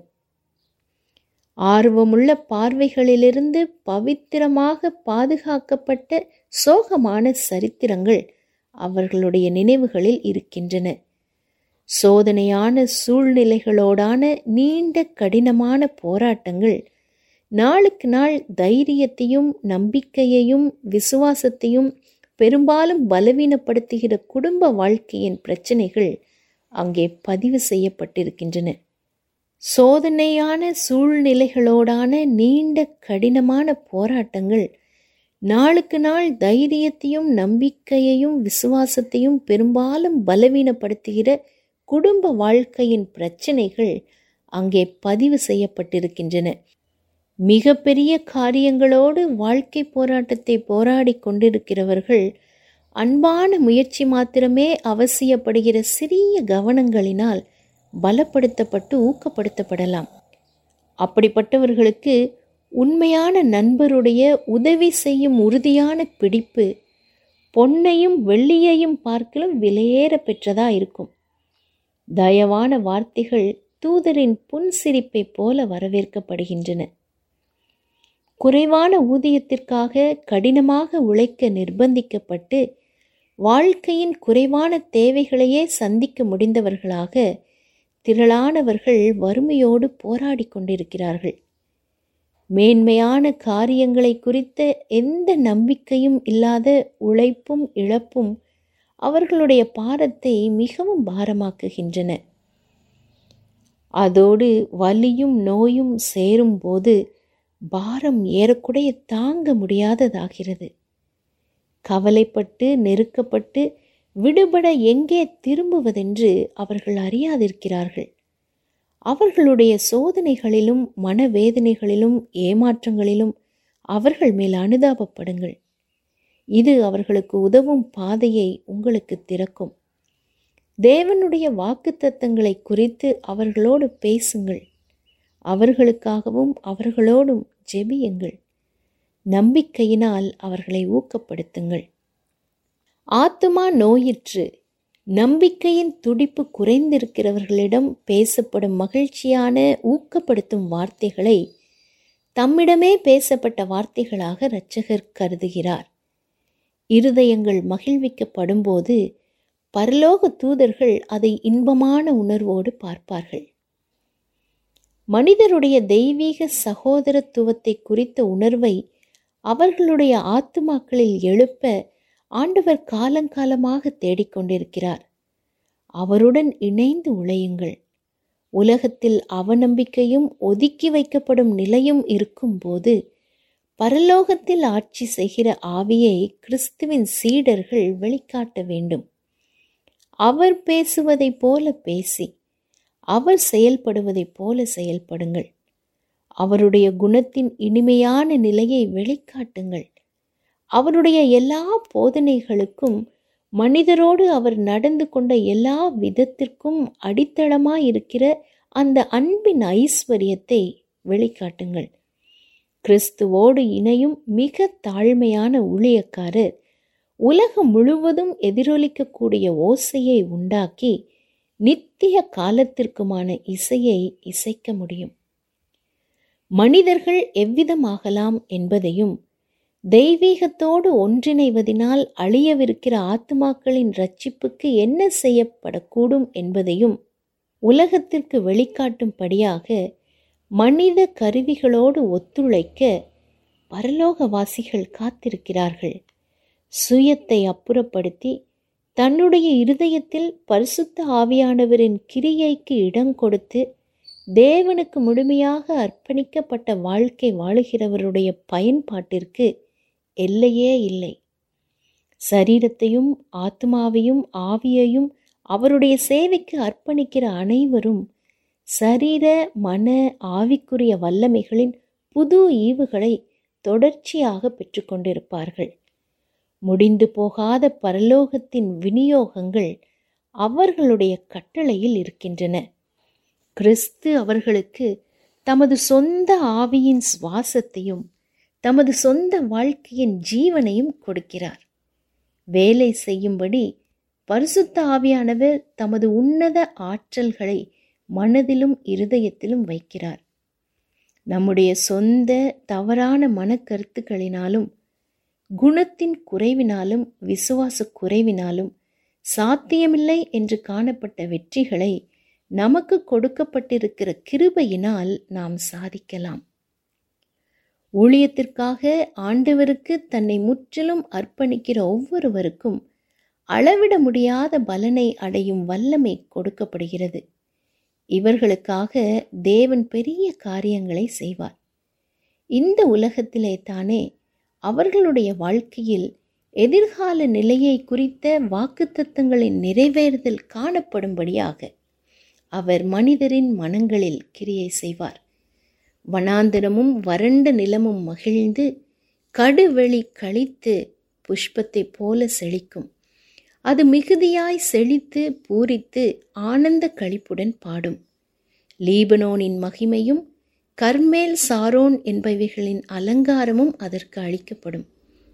ஆர்வமுள்ள பார்வைகளிலிருந்து பவித்திரமாக பாதுகாக்கப்பட்ட சோகமான சரித்திரங்கள் அவர்களுடைய நினைவுகளில் இருக்கின்றன சோதனையான சூழ்நிலைகளோடான நீண்ட கடினமான போராட்டங்கள் நாளுக்கு நாள் தைரியத்தையும் நம்பிக்கையையும் விசுவாசத்தையும் பெரும்பாலும் பலவீனப்படுத்துகிற குடும்ப வாழ்க்கையின் பிரச்சனைகள் அங்கே பதிவு செய்யப்பட்டிருக்கின்றன சோதனையான சூழ்நிலைகளோடான நீண்ட கடினமான போராட்டங்கள் நாளுக்கு நாள் தைரியத்தையும் நம்பிக்கையையும் விசுவாசத்தையும் பெரும்பாலும் பலவீனப்படுத்துகிற குடும்ப வாழ்க்கையின் பிரச்சனைகள் அங்கே பதிவு செய்யப்பட்டிருக்கின்றன மிக பெரிய காரியங்களோடு வாழ்க்கை போராட்டத்தை போராடி கொண்டிருக்கிறவர்கள் அன்பான முயற்சி மாத்திரமே அவசியப்படுகிற சிறிய கவனங்களினால் பலப்படுத்தப்பட்டு ஊக்கப்படுத்தப்படலாம் அப்படிப்பட்டவர்களுக்கு உண்மையான நண்பருடைய உதவி செய்யும் உறுதியான பிடிப்பு பொன்னையும் வெள்ளியையும் பார்க்கலும் விலையேற பெற்றதா இருக்கும் தயவான வார்த்தைகள் தூதரின் புன்சிரிப்பை போல வரவேற்கப்படுகின்றன குறைவான ஊதியத்திற்காக கடினமாக உழைக்க நிர்பந்திக்கப்பட்டு வாழ்க்கையின் குறைவான தேவைகளையே சந்திக்க முடிந்தவர்களாக திரளானவர்கள் வறுமையோடு போராடி கொண்டிருக்கிறார்கள் மேன்மையான காரியங்களை குறித்த எந்த நம்பிக்கையும் இல்லாத உழைப்பும் இழப்பும் அவர்களுடைய பாரத்தை மிகவும் பாரமாக்குகின்றன அதோடு வலியும் நோயும் சேரும்போது பாரம் ஏறக்குடைய தாங்க முடியாததாகிறது கவலைப்பட்டு நெருக்கப்பட்டு விடுபட எங்கே திரும்புவதென்று அவர்கள் அறியாதிருக்கிறார்கள் அவர்களுடைய சோதனைகளிலும் மனவேதனைகளிலும் ஏமாற்றங்களிலும் அவர்கள் மேல் அனுதாபப்படுங்கள் இது அவர்களுக்கு உதவும் பாதையை உங்களுக்கு திறக்கும் தேவனுடைய வாக்குத்தத்தங்களை குறித்து அவர்களோடு பேசுங்கள் அவர்களுக்காகவும் அவர்களோடும் ஜெபியுங்கள் நம்பிக்கையினால் அவர்களை ஊக்கப்படுத்துங்கள் ஆத்துமா நோயிற்று நம்பிக்கையின் துடிப்பு குறைந்திருக்கிறவர்களிடம் பேசப்படும் மகிழ்ச்சியான ஊக்கப்படுத்தும் வார்த்தைகளை தம்மிடமே பேசப்பட்ட வார்த்தைகளாக இரட்சகர் கருதுகிறார் இருதயங்கள் மகிழ்விக்கப்படும்போது பரலோக தூதர்கள் அதை இன்பமான உணர்வோடு பார்ப்பார்கள் மனிதருடைய தெய்வீக சகோதரத்துவத்தை குறித்த உணர்வை அவர்களுடைய ஆத்துமாக்களில் எழுப்ப ஆண்டவர் காலங்காலமாக தேடிக்கொண்டிருக்கிறார் அவருடன் இணைந்து உழையுங்கள் உலகத்தில் அவநம்பிக்கையும் ஒதுக்கி வைக்கப்படும் நிலையும் இருக்கும்போது பரலோகத்தில் ஆட்சி செய்கிற ஆவியை கிறிஸ்துவின் சீடர்கள் வெளிக்காட்ட வேண்டும் அவர் பேசுவதைப் போல பேசி அவர் செயல்படுவதைப் போல செயல்படுங்கள் அவருடைய குணத்தின் இனிமையான நிலையை வெளிக்காட்டுங்கள் அவருடைய எல்லா போதனைகளுக்கும் மனிதரோடு அவர் நடந்து கொண்ட எல்லா விதத்திற்கும் அடித்தளமாயிருக்கிற அந்த அன்பின் ஐஸ்வர்யத்தை வெளிக்காட்டுங்கள் கிறிஸ்துவோடு இணையும் மிக தாழ்மையான ஊழியக்காரர் உலகம் முழுவதும் எதிரொலிக்கக்கூடிய ஓசையை உண்டாக்கி நித்திய காலத்திற்குமான இசையை இசைக்க முடியும் மனிதர்கள் எவ்விதமாகலாம் என்பதையும் தெய்வீகத்தோடு ஒன்றிணைவதினால் அழியவிருக்கிற ஆத்மாக்களின் ரட்சிப்புக்கு என்ன செய்யப்படக்கூடும் என்பதையும் உலகத்திற்கு வெளிக்காட்டும்படியாக மனித கருவிகளோடு ஒத்துழைக்க பரலோகவாசிகள் காத்திருக்கிறார்கள் சுயத்தை அப்புறப்படுத்தி தன்னுடைய இருதயத்தில் பரிசுத்த ஆவியானவரின் கிரியைக்கு இடம் கொடுத்து தேவனுக்கு முழுமையாக அர்ப்பணிக்கப்பட்ட வாழ்க்கை வாழுகிறவருடைய பயன்பாட்டிற்கு எல்லையே இல்லை சரீரத்தையும் ஆத்மாவையும் ஆவியையும் அவருடைய சேவைக்கு அர்ப்பணிக்கிற அனைவரும் சரீர மன ஆவிக்குரிய வல்லமைகளின் புது ஈவுகளை தொடர்ச்சியாக பெற்றுக்கொண்டிருப்பார்கள் முடிந்து போகாத பரலோகத்தின் விநியோகங்கள் அவர்களுடைய கட்டளையில் இருக்கின்றன கிறிஸ்து அவர்களுக்கு தமது சொந்த ஆவியின் சுவாசத்தையும் தமது சொந்த வாழ்க்கையின் ஜீவனையும் கொடுக்கிறார் வேலை செய்யும்படி பரிசுத்த ஆவியானவர் தமது உன்னத ஆற்றல்களை மனதிலும் இருதயத்திலும் வைக்கிறார் நம்முடைய சொந்த தவறான மனக்கருத்துக்களினாலும் குணத்தின் குறைவினாலும் விசுவாச குறைவினாலும் சாத்தியமில்லை என்று காணப்பட்ட வெற்றிகளை நமக்கு கொடுக்கப்பட்டிருக்கிற கிருபையினால் நாம் சாதிக்கலாம் ஊழியத்திற்காக ஆண்டவருக்கு தன்னை முற்றிலும் அர்ப்பணிக்கிற ஒவ்வொருவருக்கும் அளவிட முடியாத பலனை அடையும் வல்லமை கொடுக்கப்படுகிறது இவர்களுக்காக தேவன் பெரிய காரியங்களை செய்வார் இந்த உலகத்திலே தானே அவர்களுடைய வாழ்க்கையில் எதிர்கால நிலையை குறித்த வாக்குத்தத்தங்களின் நிறைவேறுதல் காணப்படும்படியாக அவர் மனிதரின் மனங்களில் கிரியை செய்வார் வனாந்திரமும் வறண்ட நிலமும் மகிழ்ந்து கடுவெளி கழித்து புஷ்பத்தைப் போல செழிக்கும் அது மிகுதியாய் செழித்து பூரித்து ஆனந்த களிப்புடன் பாடும் லீபனோனின் மகிமையும் கர்மேல் சாரோன் என்பவைகளின் அலங்காரமும் அதற்கு அளிக்கப்படும்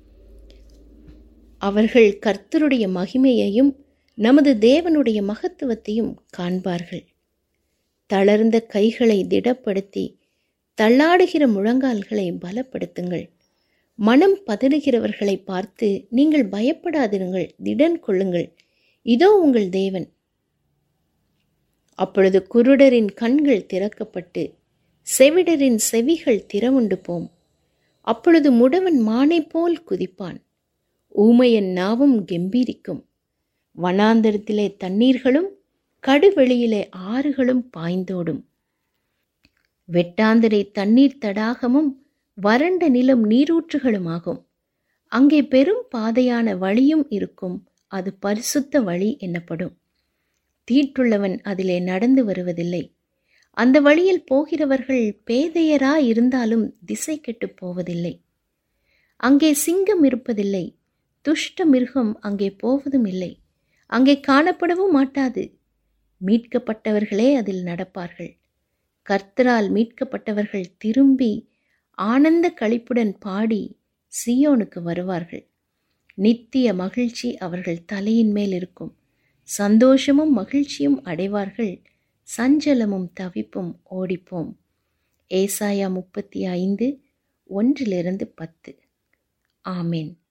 அவர்கள் கர்த்தருடைய மகிமையையும் நமது தேவனுடைய மகத்துவத்தையும் காண்பார்கள் தளர்ந்த கைகளை திடப்படுத்தி தள்ளாடுகிற முழங்கால்களை பலப்படுத்துங்கள் மனம் பதறுகிறவர்களை பார்த்து நீங்கள் பயப்படாதிருங்கள் திடன் கொள்ளுங்கள் இதோ உங்கள் தேவன் அப்பொழுது குருடரின் கண்கள் திறக்கப்பட்டு செவிடரின் செவிகள் திறவுண்டு போம் அப்பொழுது முடவன் மானை போல் குதிப்பான் ஊமையன் நாவும் கெம்பீரிக்கும் வனாந்தரத்திலே தண்ணீர்களும் கடுவெளியிலே ஆறுகளும் பாய்ந்தோடும் வெட்டாந்தரை தண்ணீர் தடாகமும் வறண்ட நிலம் நீரூற்றுகளுமாகும் அங்கே பெரும் பாதையான வழியும் இருக்கும் அது பரிசுத்த வழி எனப்படும் தீட்டுள்ளவன் அதிலே நடந்து வருவதில்லை அந்த வழியில் போகிறவர்கள் பேதையரா இருந்தாலும் திசை கெட்டு போவதில்லை அங்கே சிங்கம் இருப்பதில்லை துஷ்ட மிருகம் அங்கே போவதும் இல்லை அங்கே காணப்படவும் மாட்டாது மீட்கப்பட்டவர்களே அதில் நடப்பார்கள் கர்த்தரால் மீட்கப்பட்டவர்கள் திரும்பி ஆனந்த களிப்புடன் பாடி சியோனுக்கு வருவார்கள் நித்திய மகிழ்ச்சி அவர்கள் தலையின் மேல் இருக்கும் சந்தோஷமும் மகிழ்ச்சியும் அடைவார்கள் சஞ்சலமும் தவிப்பும் ஓடிப்போம் ஏசாயா முப்பத்தி ஐந்து ஒன்றிலிருந்து பத்து ஆமேன்